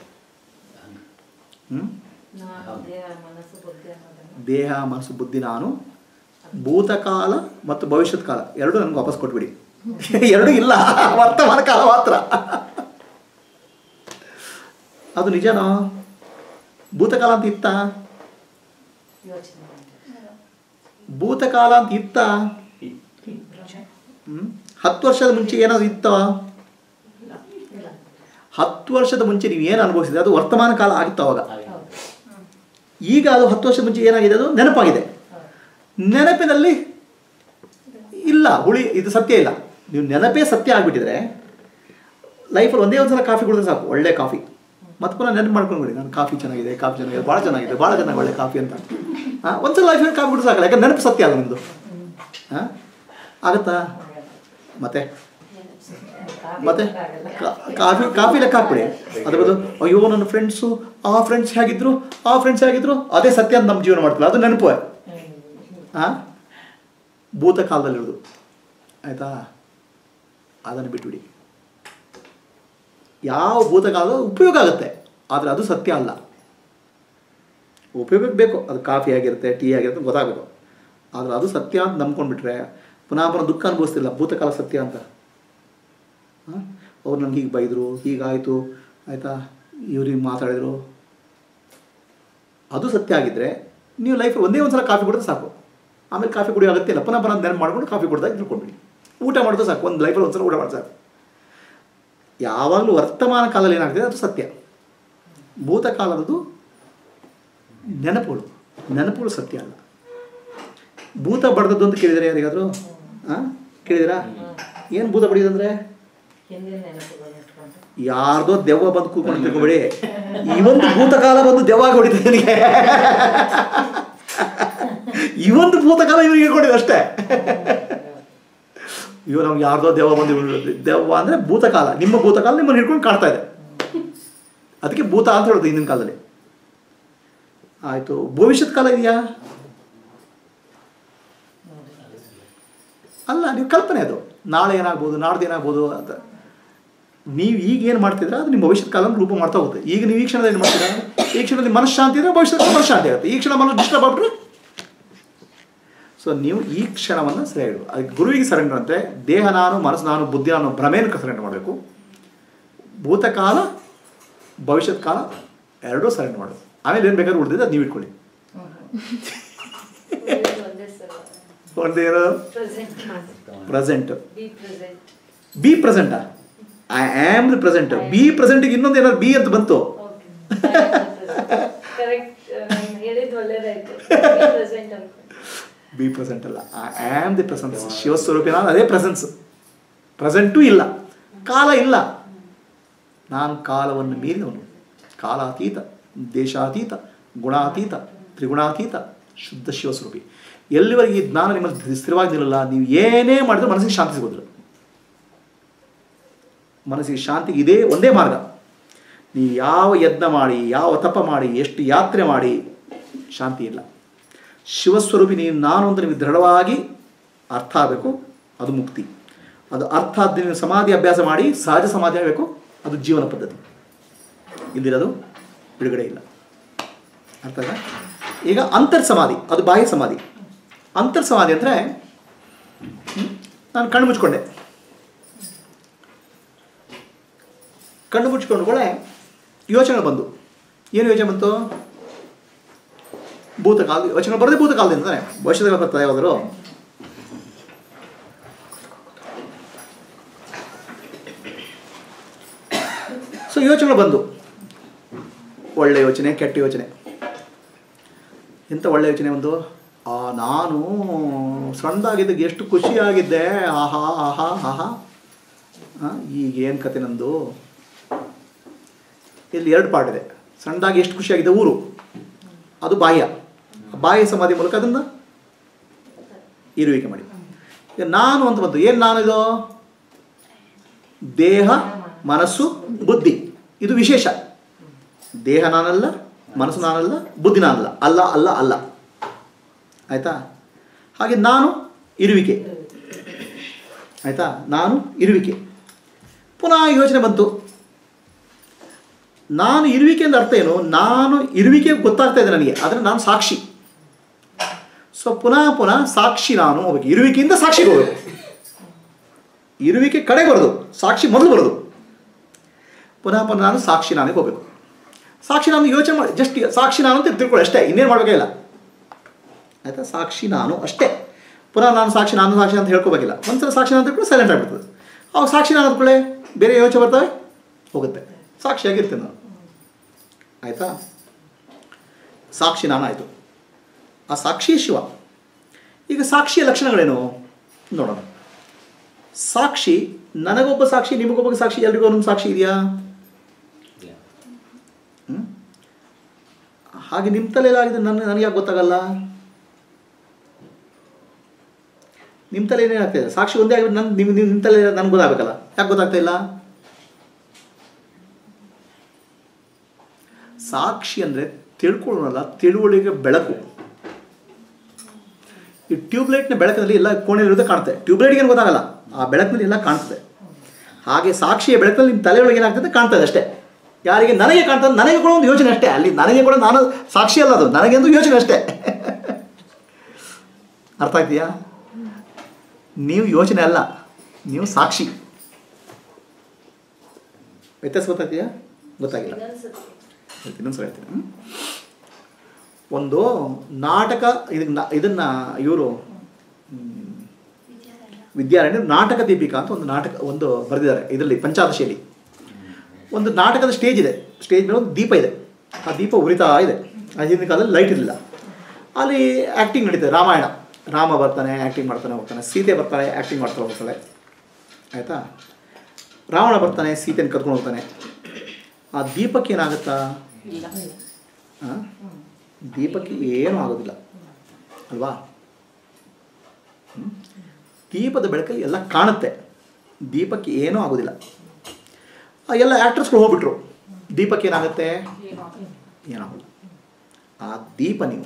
ಹ್ಞೂ ನಾನು ದೇಹ ಮನಸ್ಸು ಬುದ್ಧಿ ಅನ್ನೋದನ್ನು ದೇಹ ಮನಸ್ಸು ಬುದ್ಧಿ ನಾನು ಭೂತಕಾಲ ಮತ್ತು ಭವಿಷ್ಯತ್ ಕಾಲ ಎರಡು ನನಗೆ ವಾಪಸ್ ಕೊಟ್ಬಿಡಿ ಎರಡು ಇಲ್ಲ ವರ್ತಮಾನ ಕಾಲ ಮಾತ್ರ ಅದು ನಿಜನೋ ಭೂತಕಾಲ ಅಂತ ಇತ್ತ ಯೋಚನೆ ಮಾಡಿ ಭೂತಕಾಲ ಅಂತ ಇತ್ತ ಹ್ಮ್? ಹತ್ತು ವರ್ಷದ ಮುಂಚೆ ಏನಾದ್ರು ಇತ್ತ ಇಲ್ಲ ಇಲ್ಲ ಹತ್ತು ವರ್ಷದ ಮುಂಚೆ ನೀವು ಏನು ಅನುಭವಿಸಿದ್ರೆ ಅದು ವರ್ತಮಾನ ಕಾಲ ಆಗಿತ್ತು ಅವಾಗ ಹೌದು ಈಗ ಅದು ಹತ್ತು ವರ್ಷದ ಮುಂಚೆ ಏನಾಗಿದೆ ಅದು ನೆನಪಾಗಿದೆ ಹೌದು ನೆನಪಿನಲ್ಲಿ ಇಲ್ಲ ಹುಳಿ ಇದು ಸತ್ಯ ಇಲ್ಲ ನೀವು ನೆನಪೇ ಸತ್ಯ ಆಗಿಬಿಟ್ಟಿದ್ರೆ ಲೈಫಲ್ಲಿ ಒಂದೇ ಒಂದು ಸಲ ಕಾಫಿ ಕುಡಿದ್ರೆ ಸಾಕು ಒಳ್ಳೆ ಕಾಫಿ ಮತ್ತೆ ಪುನಃ ನೆನಪು ಮಾಡ್ಕೊಂಡ್ಬಿಡಿ ನಾನು ಕಾಫಿ ಚೆನ್ನಾಗಿದೆ ಕಾಫಿ ಚೆನ್ನಾಗಿದೆ ಭಾಳ ಚೆನ್ನಾಗಿದೆ ಭಾಳ ಚೆನ್ನಾಗಿ ಒಳ್ಳೆ ಕಾಫಿ ಅಂತ ಹಾಂ ಒಂದ್ಸಲ ಲೈಫಲ್ಲಿ ಕಾಫಿ ಕುಡಿದ್ರೆ ಸಾಕಲ್ಲ ಯಾಕಂದ್ರೆ ನೆನಪು ಸತ್ಯ ಅಲ್ಲ ನಿಮ್ಮದು ಹಾಂ ಆಗುತ್ತಾ ಮತ್ತೆ ಮತ್ತೆ ಕಾ- ಕಾಫಿ ಕಾಫಿ ಲೆಕ್ಕ ಹಾಕ್ಬಿಡಿ ಅದ್ರ ಬದಲು ಅಯ್ಯೋ ನನ್ನ ಫ್ರೆಂಡ್ಸು ಆ ಫ್ರೆಂಡ್ಸ್ ಹೇಗಿದ್ರು ಆ ಫ್ರೆಂಡ್ಸ್ ಹೇಗಿದ್ರು ಅದೇ ಸತ್ಯ ಅಂತ ನಮ್ಮ ಜೀವನ ಮಾಡ್ತಿಲ್ಲ ಅದು ನೆನಪು ಹಾಂ ಭೂತಕಾಲದಲ್ಲಿರೋದು ಆಯಿತಾ ಅದನ್ನು ಬಿಟ್ಬಿಡಿ ಯಾವ ಭೂತಕಾಲ ಉಪಯೋಗ ಆಗುತ್ತೆ ಆದರೆ ಅದು ಸತ್ಯ ಅಲ್ಲ ಉಪಯೋಗಕ್ಕೆ ಬೇಕು ಅದು ಕಾಫಿ ಆಗಿರುತ್ತೆ ಟೀ ಆಗಿರುತ್ತೆ ಗೊತ್ತಾಗಬೇಕು ಆದರೆ ಅದು ಸತ್ಯ ಅಂತ ನಂಬ್ಕೊಂಡ್ಬಿಟ್ರೆ ಪುನಃ ಪುನಃ ದುಃಖ ಅನುಭವಿಸ್ತಿಲ್ಲ ಭೂತಕಾಲ ಸತ್ಯ ಅಂತ ಹಾಂ ಅವ್ರು ನನಗೆ ಹೀಗೆ ಬೈದರು ಹೀಗಾಯಿತು ಆಯಿತಾ ಇವ್ರಿಗೆ ಮಾತಾಡಿದರು ಅದು ಸತ್ಯ ಆಗಿದ್ದರೆ ನೀವು ಲೈಫಲ್ಲಿ ಒಂದೇ ಒಂದು ಸಲ ಕಾಫಿ ಕುಡಿದ್ರೆ ಸಾಕು ಆಮೇಲೆ ಕಾಫಿ ಕುಡಿಯೋ ಅಗತ್ಯ ಇಲ್ಲ ಪುನಃ ಪುನಃ ನೆನಪು ಮಾಡ್ಕೊಂಡು ಕಾಫಿ ಕುಡ್ದಾಗ ತಿಳ್ಕೊಂಡ್ಬಿಡಿ ಊಟ ಮಾಡೋದು ಸಾಕು ಒಂದು ಲೈಫಲ್ಲಿ ಒಂದು ಸಲ ಊಟ ಮಾಡೋದು ಸಾಕು ಯಾವಾಗಲೂ ವರ್ತಮಾನ ಕಾಲದಲ್ಲಿ ಏನಾಗ್ತದೆ ಅದು ಸತ್ಯ ಭೂತಕಾಲದ್ದು ನೆನಪುಗಳು ನೆನಪುಗಳು ಸತ್ಯ ಅಲ್ಲ ಭೂತ ಬಡ್ದದ್ದು ಅಂತ ಕೇಳಿದರೆ ಯಾರಿಗಾದರೂ ಹಾಂ ಕೇಳಿದಿರಾ ಏನು ಭೂತ ಬಡಿಯೋದಂದ್ರೆ ಹಿಂದಿನ ನೆನಪುಗಳನ್ನ ಇಟ್ಕೊಂಡು ಯಾರ್ದೋ ದೆವ್ವ ಬಂದು ಕೂತ್ಕೊಂಡು ತಿಳ್ಕೊಬೇಡಿ ಇವೊಂದು ಭೂತಕಾಲ ಬಂದು ದೆವ್ವ ಆಗಿ ಹೊಡಿತದೆ ನನಗೆ ಇವೊಂದು ಭೂತಕಾಲ ಇವ್ರಿಗೆ ಇಟ್ಕೊಂಡಿದೆ ಅಷ್ಟೇ ಇವ್ ನಮ್ಗೆ ಯಾರ್ದೋ ದೆವ್ವ ಬಂದು ಇವ್ರು- ದೆವ್ವ ಅಂದರೆ ಭೂತಕಾಲ ನಿಮ್ಮ ಭೂತಕಾಲ ನಿಮ್ಮನ್ನು ಹಿಡ್ಕೊಂಡು ಕಾಡ್ತಾ ಇದೆ ಅದಕ್ಕೆ ಭೂತ ಅಂತ ಹೇಳೋದು ಹಿಂದಿನ ಕಾಲದಲ್ಲಿ ಆಯಿತು ಭವಿಷ್ಯತ್ ಕಾಲ ಇದೆಯಾ ಅಲ್ಲ ನೀವು ಕಲ್ಪನೆ ಅದು ನಾಳೆ ಏನಾಗ್ಬೋದು ನಾಡ್ದು ಏನಾಗ್ಬೋದು ಅಂತ ನೀವು ಈಗ ಏನು ಮಾಡ್ತಿದ್ರೆ ಅದು ನಿಮ್ಮ ಭವಿಷ್ಯತ್ ಕಾಲ ರೂಪ ಮಾಡ್ತಾ ಹೋಗುತ್ತೆ ಈಗ ನೀವು ಈ ಕ್ಷಣದಲ್ಲಿ ಏನು ಮಾಡ್ತೀರಾ ಈ ಕ್ಷಣದಲ್ಲಿ ಮನಃಶಾಂತಿ ಇದ್ರೆ ಭವಿಷ್ಯದ ಮನಃಶಾಂತಿ ಆಗುತ್ತೆ ಈ ಕ್ಷಣ ಮನಸ್ಸು ಡಿಸ್ಟರ್ಬ್ ಆಗ್ಬಿಟ್ರೆ ಸೊ ನೀವು ಈ ಕ್ಷಣವನ್ನು ಸರಿಯಾಗಿ ಇಡು. ಅದಕ್ಕೆ ಗುರುವಿಗೆ ಸರೆಂಡರ್ ಅಂದರೆ ದೇಹ ನಾನು ಮನಸ್ಸು ನಾನು ಬುದ್ಧಿ ನಾನು ಭ್ರಮೆಯನ್ನು ಸರೆಂಡರ್ ಮಾಡಬೇಕು ಭೂತಕಾಲ ಭವಿಷ್ಯತ್ ಕಾಲ ಎರಡೂ ಸರೆಂಡರ್ ಮಾಡೋದು ಆಮೇಲೆ ಏನು ಬೇಕಾದ್ರೂ ಉಳಿದಿದೆ ಅದು ನೀವು ಇಟ್ಕೊಳ್ಳಿ ಒಂದೇ ಸಲ ಒಂದೇನು present present B present B ಪ್ರೆಸೆಂಟಾ I am the present B ಪ್ರೆಸೆಂಟಿಗೆ ಇನ್ನೊಂದು ಏನಾದ್ರು ಬಿ ಅಂತ ಬಂತು ಕರೆಕ್ಟ್ ಹೇಳಿದ್ದು ಒಳ್ಳೇದಾಯ್ತು ಪ್ರೆಸೆಂಟ್ ಅಂತ ಬಿ ಪ್ರೆಸೆಂಟ್ ಅಲ್ಲ ಐ ಆಮ್ ದಿ ಪ್ರೆಸೆನ್ಸ್ ಶಿವಸ್ವರೂಪಿ ನಾನು ಅದೇ ಪ್ರೆಸೆನ್ಸ್ ಪ್ರೆಸೆಂಟು ಇಲ್ಲ ಕಾಲ ಇಲ್ಲ ನಾನು ಕಾಲವನ್ನು ಮೀರಿದವನು ಕಾಲಾತೀತ ದೇಶಾತೀತ ಗುಣಾತೀತ ತ್ರಿಗುಣಾತೀತ ಶುದ್ಧ ಶಿವಸ್ವರೂಪಿ ಎಲ್ಲಿವರೆಗೆ ಈ ಜ್ಞಾನ ನಿಮ್ಮಲ್ಲಿ ಸ್ಥಿರವಾಗಿ ನಿಲ್ಲಲ್ಲ ನೀವು ಏನೇ ಮಾಡಿದ್ರು ಮನಸ್ಸಿಗೆ ಶಾಂತಿ ಸಿಗೋದಿಲ್ಲ ಮನಸ್ಸಿಗೆ ಶಾಂತಿಗೆ ಇದೇ ಒಂದೇ ಮಾರ್ಗ ನೀವು ಯಾವ ಯತ್ನ ಮಾಡಿ ಯಾವ ತಪ ಮಾಡಿ ಎಷ್ಟು ಯಾತ್ರೆ ಮಾಡಿ ಶಾಂತಿ ಇಲ್ಲ ಶಿವಸ್ವರೂಪಿ ನೀನು ನಾನು ಅಂತ ನಿಮಗೆ ದೃಢವಾಗಿ ಅರ್ಥ ಆಗಬೇಕು ಅದು ಮುಕ್ತಿ ಅದು ಅರ್ಥ ಆದ ನೀವು ಸಮಾಧಿ ಅಭ್ಯಾಸ ಮಾಡಿ ಸಹಜ ಸಮಾಧಿ ಆಗಬೇಕು ಅದು ಜೀವನ ಪದ್ಧತಿ ಇಲ್ಲಿರೋದು ಬಿಡುಗಡೆ ಇಲ್ಲ ಅರ್ಥ ಆಯ್ತಾ ಈಗ ಅಂತರ್ ಸಮಾಧಿ ಅದು ಬಾಹ್ಯ ಸಮಾಧಿ ಅಂತರ್ ಸಮಾಧಿ ಅಂದರೆ ನಾನು ಕಣ್ಣು ಮುಚ್ಕೊಂಡೆ ಕಣ್ಣು ಮುಚ್ಕೊಂಡು ಕೂಡ ಯೋಚನೆ ಬಂದು ಏನು ಯೋಚನೆ ಬಂತು ಭೂತಕಾಲ ಯೋಚನೆ ಬರದೆ ಭೂತಕಾಲದಿಂದ ತಾನೆ ಭವಿಷ್ಯದಾಗ ಬರ್ತದೆ ಯಾವ್ದಾದ್ರು ಸೊ ಯೋಚನೆ ಬಂದು ಒಳ್ಳೆ ಯೋಚನೆ ಕೆಟ್ಟ ಯೋಚನೆ ಎಂಥ ಒಳ್ಳೆ ಯೋಚನೆ ಒಂದು ಆ ನಾನು ಸಣ್ಣದಾಗಿದ್ದಾಗ ಎಷ್ಟು ಖುಷಿಯಾಗಿದ್ದೆ ಆಹಾ ಆಹಾ ಆಹಾ ಆ, ಈಗ ಏನು ಕತೆ ನಂದು ಇಲ್ಲಿ ಎರಡು ಪಾರ್ಟ್ ಇದೆ ಸಣ್ಣದಾಗಿ ಎಷ್ಟು ಖುಷಿಯಾಗಿದೆ ಊರು ಅದು ಬಾಹ್ಯ ಬಾಹ್ಯ ಸಮಾಧಿ ಮೂಲಕ ಅದನ್ನು ಇರುವಿಕೆ ಮಾಡಿ ಈಗ ನಾನು ಅಂತ ಬಂತು ಏನು ನಾನು ಇದು ದೇಹ ಮನಸ್ಸು ಬುದ್ಧಿ ಇದು ವಿಶೇಷ ದೇಹ ನಾನಲ್ಲ ಮನಸ್ಸು ನಾನಲ್ಲ ಬುದ್ಧಿ ನಾನಲ್ಲ ಅಲ್ಲ ಅಲ್ಲ ಅಲ್ಲ ಆಯಿತಾ ಹಾಗೆ ನಾನು ಇರುವಿಕೆ ಆಯಿತಾ ನಾನು ಇರುವಿಕೆ ಪುನಃ ಯೋಚನೆ ಬಂತು ನಾನು ಇರುವಿಕೆ ಅಂತ ಅರ್ಥ ಏನು ನಾನು ಇರುವಿಕೆ ಗೊತ್ತಾಗ್ತಾ ಇದೆ ನನಗೆ ಆದರೆ ನಾನು ಸಾಕ್ಷಿ ಸೊ ಪುನಃ ಪುನಃ ಸಾಕ್ಷಿ ನಾನು ಹೋಗ್ಬೇಕು ಇರುವಿಕೆಯಿಂದ ಸಾಕ್ಷಿಗೆ ಹೋಗ್ಬೇಕು ಇರುವಿಕೆ ಕಡೆ ಬರೋದು ಸಾಕ್ಷಿ ಮೊದಲು ಬರೋದು ಪುನಃ ಪುನಃ ನಾನು ಸಾಕ್ಷಿ ನಾನೇ ಹೋಗ್ಬೇಕು ಸಾಕ್ಷಿ ನಾನು ಯೋಚನೆ ಮಾಡಿ ಜಸ್ಟ್ ಸಾಕ್ಷಿ ನಾನು ಅಂತ ತಿಳ್ಕೊಳ್ಳಿ ಅಷ್ಟೇ ಇನ್ನೇನು ಮಾಡಬೇಕಿಲ್ಲ ಆಯಿತಾ ಸಾಕ್ಷಿ ನಾನು ಅಷ್ಟೇ ಪುನಃ ನಾನು ಸಾಕ್ಷಿ ನಾನು ಸಾಕ್ಷಿ ಅಂತ ಹೇಳ್ಕೋಬೇಕಿಲ್ಲ ಒಂದ್ಸಲ ಸಾಕ್ಷಿ ನಾನು ತಿಳ್ಕೊಂಡು ಸೈಲೆಂಟ್ ಆಗಿಬಿಡ್ತದೆ ಅವಾಗ ಸಾಕ್ಷಿ ನಾನು ಅಂದ್ಕೊಳ್ಳೆ ಬೇರೆ ಯೋಚನೆ ಬರ್ತವೆ ಹೋಗುತ್ತೆ ಸಾಕ್ಷಿಯಾಗಿರ್ತೀನಿ ನಾನು ಆಯಿತಾ ಸಾಕ್ಷಿ ನಾನು ಆಯಿತು ಆ ಸಾಕ್ಷಿ ಶಿವ ಈಗ ಸಾಕ್ಷಿಯ ಲಕ್ಷಣಗಳೇನು ನೋಡೋಣ ಸಾಕ್ಷಿ ನನಗೊಬ್ಬ ಸಾಕ್ಷಿ ನಿಮಗೊಬ್ಬ ಸಾಕ್ಷಿ ಎಲ್ರಿಗೂ ಒಂದೊಂದು ಸಾಕ್ಷಿ ಇದೆಯಾ ಹ್ಮ್? ಹಾಗೆ ನಿಮ್ಮ ತಲೆಯಲ್ಲಾಗಿದೆ ನನ್ನ ನನಗೆ ಯಾಕೆ ಗೊತ್ತಾಗಲ್ಲ ನಿಮ್ಮ ತಲೆ ಏನಾಗ್ತಾ ಇದೆ ಸಾಕ್ಷಿ ಒಂದೇ ಆಗಿಬಿಟ್ಟು ನನ್ನ ನಿಮ್ಮ ನಿಮ್ಮ ತಲೆ ನನಗೆ ಗೊತ್ತಾಗಬೇಕಲ್ಲ ಯಾಕೆ ಗೊತ್ತಾಗ್ತಾ ಇಲ್ಲ ಸಾಕ್ಷಿ ಅಂದರೆ ತಿಳ್ಕೊಳ್ಳೋಣಲ್ಲ ತಿಳುವಳಿಕೆ ಬೆಳಕು ಈ ಟ್ಯೂಬ್ಲೈಟ್ನ ಬೆಳಕಿನಲ್ಲಿ ಎಲ್ಲ ಕೋಣೆಯಲ್ಲಿರೋದೇ ಕಾಣುತ್ತೆ ಟ್ಯೂಬ್ಲೈಟ್ಗೆ ಏನು ಗೊತ್ತಾಗಲ್ಲ ಆ ಬೆಳಕಿನಲ್ಲಿ ಎಲ್ಲ ಕಾಣ್ತದೆ ಹಾಗೆ ಸಾಕ್ಷಿಯ ಬೆಳಕಿನಲ್ಲಿ ನಿಮ್ಮ ತಲೆಯೊಳಗೆ ಏನಾಗ್ತದೆ ಕಾಣ್ತದೆ ಅಷ್ಟೇ ಯಾರಿಗೆ ನನಗೆ ಕಾಣ್ತದೆ ನನಗೆ ಕೂಡ ಒಂದು ಯೋಚನೆ ಅಷ್ಟೇ ಅಲ್ಲಿ ನನಗೆ ಕೂಡ ನಾನು ಸಾಕ್ಷಿ ಅಲ್ಲ ಅದು ನನಗೆ ಒಂದು ಯೋಚನೆ ಅಷ್ಟೇ ಅರ್ಥ ಆಗ್ತೀಯಾ ನೀವು ಯೋಚನೆ ಅಲ್ಲ ನೀವು ಸಾಕ್ಷಿ ವ್ಯತ್ಯಾಸ ಗೊತ್ತಾಗ್ತೀಯಾ ಗೊತ್ತಾಗಿಲ್ಲ ಇನ್ನೊಂದ್ಸತಿ ಇನ್ನೊಂದ್ಸಲ ಹೇಳ್ತೀನಿ ಹ್ಮ್? ಒಂದು ನಾಟಕ ಇದನ್ನ ಇದನ್ನು ಇವರು ವಿದ್ಯಾರಣ್ಯ ನಾಟಕ ದೀಪಿಕಾ ಅಂತ ಒಂದು ನಾಟಕ ಒಂದು ಬರೆದಿದ್ದಾರೆ ಇದರಲ್ಲಿ ಪಂಚಾದಶಿಯಲ್ಲಿ ಒಂದು ನಾಟಕದ ಸ್ಟೇಜ್ ಇದೆ ಸ್ಟೇಜ್ ಮೇಲೆ ಒಂದು ದೀಪ ಇದೆ ಆ ದೀಪ ಉರಿತಾ ಇದೆ ಆ ಹಿಂದಿನ ಕಾಲದಲ್ಲಿ ಲೈಟ್ ಇರಲಿಲ್ಲ ಅಲ್ಲಿ ಆ್ಯಕ್ಟಿಂಗ್ ನಡೀತದೆ ರಾಮಾಯಣ ರಾಮ ಬರ್ತಾನೆ ಆ್ಯಕ್ಟಿಂಗ್ ಮಾಡ್ತಾನೆ ಹೋಗ್ತಾನೆ ಸೀತೆ ಬರ್ತಾನೆ ಆ್ಯಕ್ಟಿಂಗ್ ಮಾಡ್ತಾ ಹೋಗ್ತಾಳೆ ಆಯಿತಾ ರಾವಣ ಬರ್ತಾನೆ ಸೀತೆನ ಕರ್ಕೊಂಡು ಹೋಗ್ತಾನೆ ಆ ದೀಪಕ್ಕೆ ಏನಾಗುತ್ತಾ ಇಲ್ಲ ಆ? ದೀಪಕ್ಕೆ ಏನೂ ಆಗೋದಿಲ್ಲ ಅಲ್ವಾ ಹ್ಮ್? ದೀಪದ ಬೆಳಕಲ್ಲಿ ಎಲ್ಲ ಕಾಣುತ್ತೆ ದೀಪಕ್ಕೆ ಏನೂ ಆಗೋದಿಲ್ಲ ಆ ಎಲ್ಲ ಆ್ಯಕ್ಟರ್ಸ್ಗಳು ಹೋಗ್ಬಿಟ್ರು ದೀಪಕ್ಕೆ ಏನಾಗುತ್ತೆ ಏನಾಗಲ್ಲ ಆ ದೀಪ ನೀವು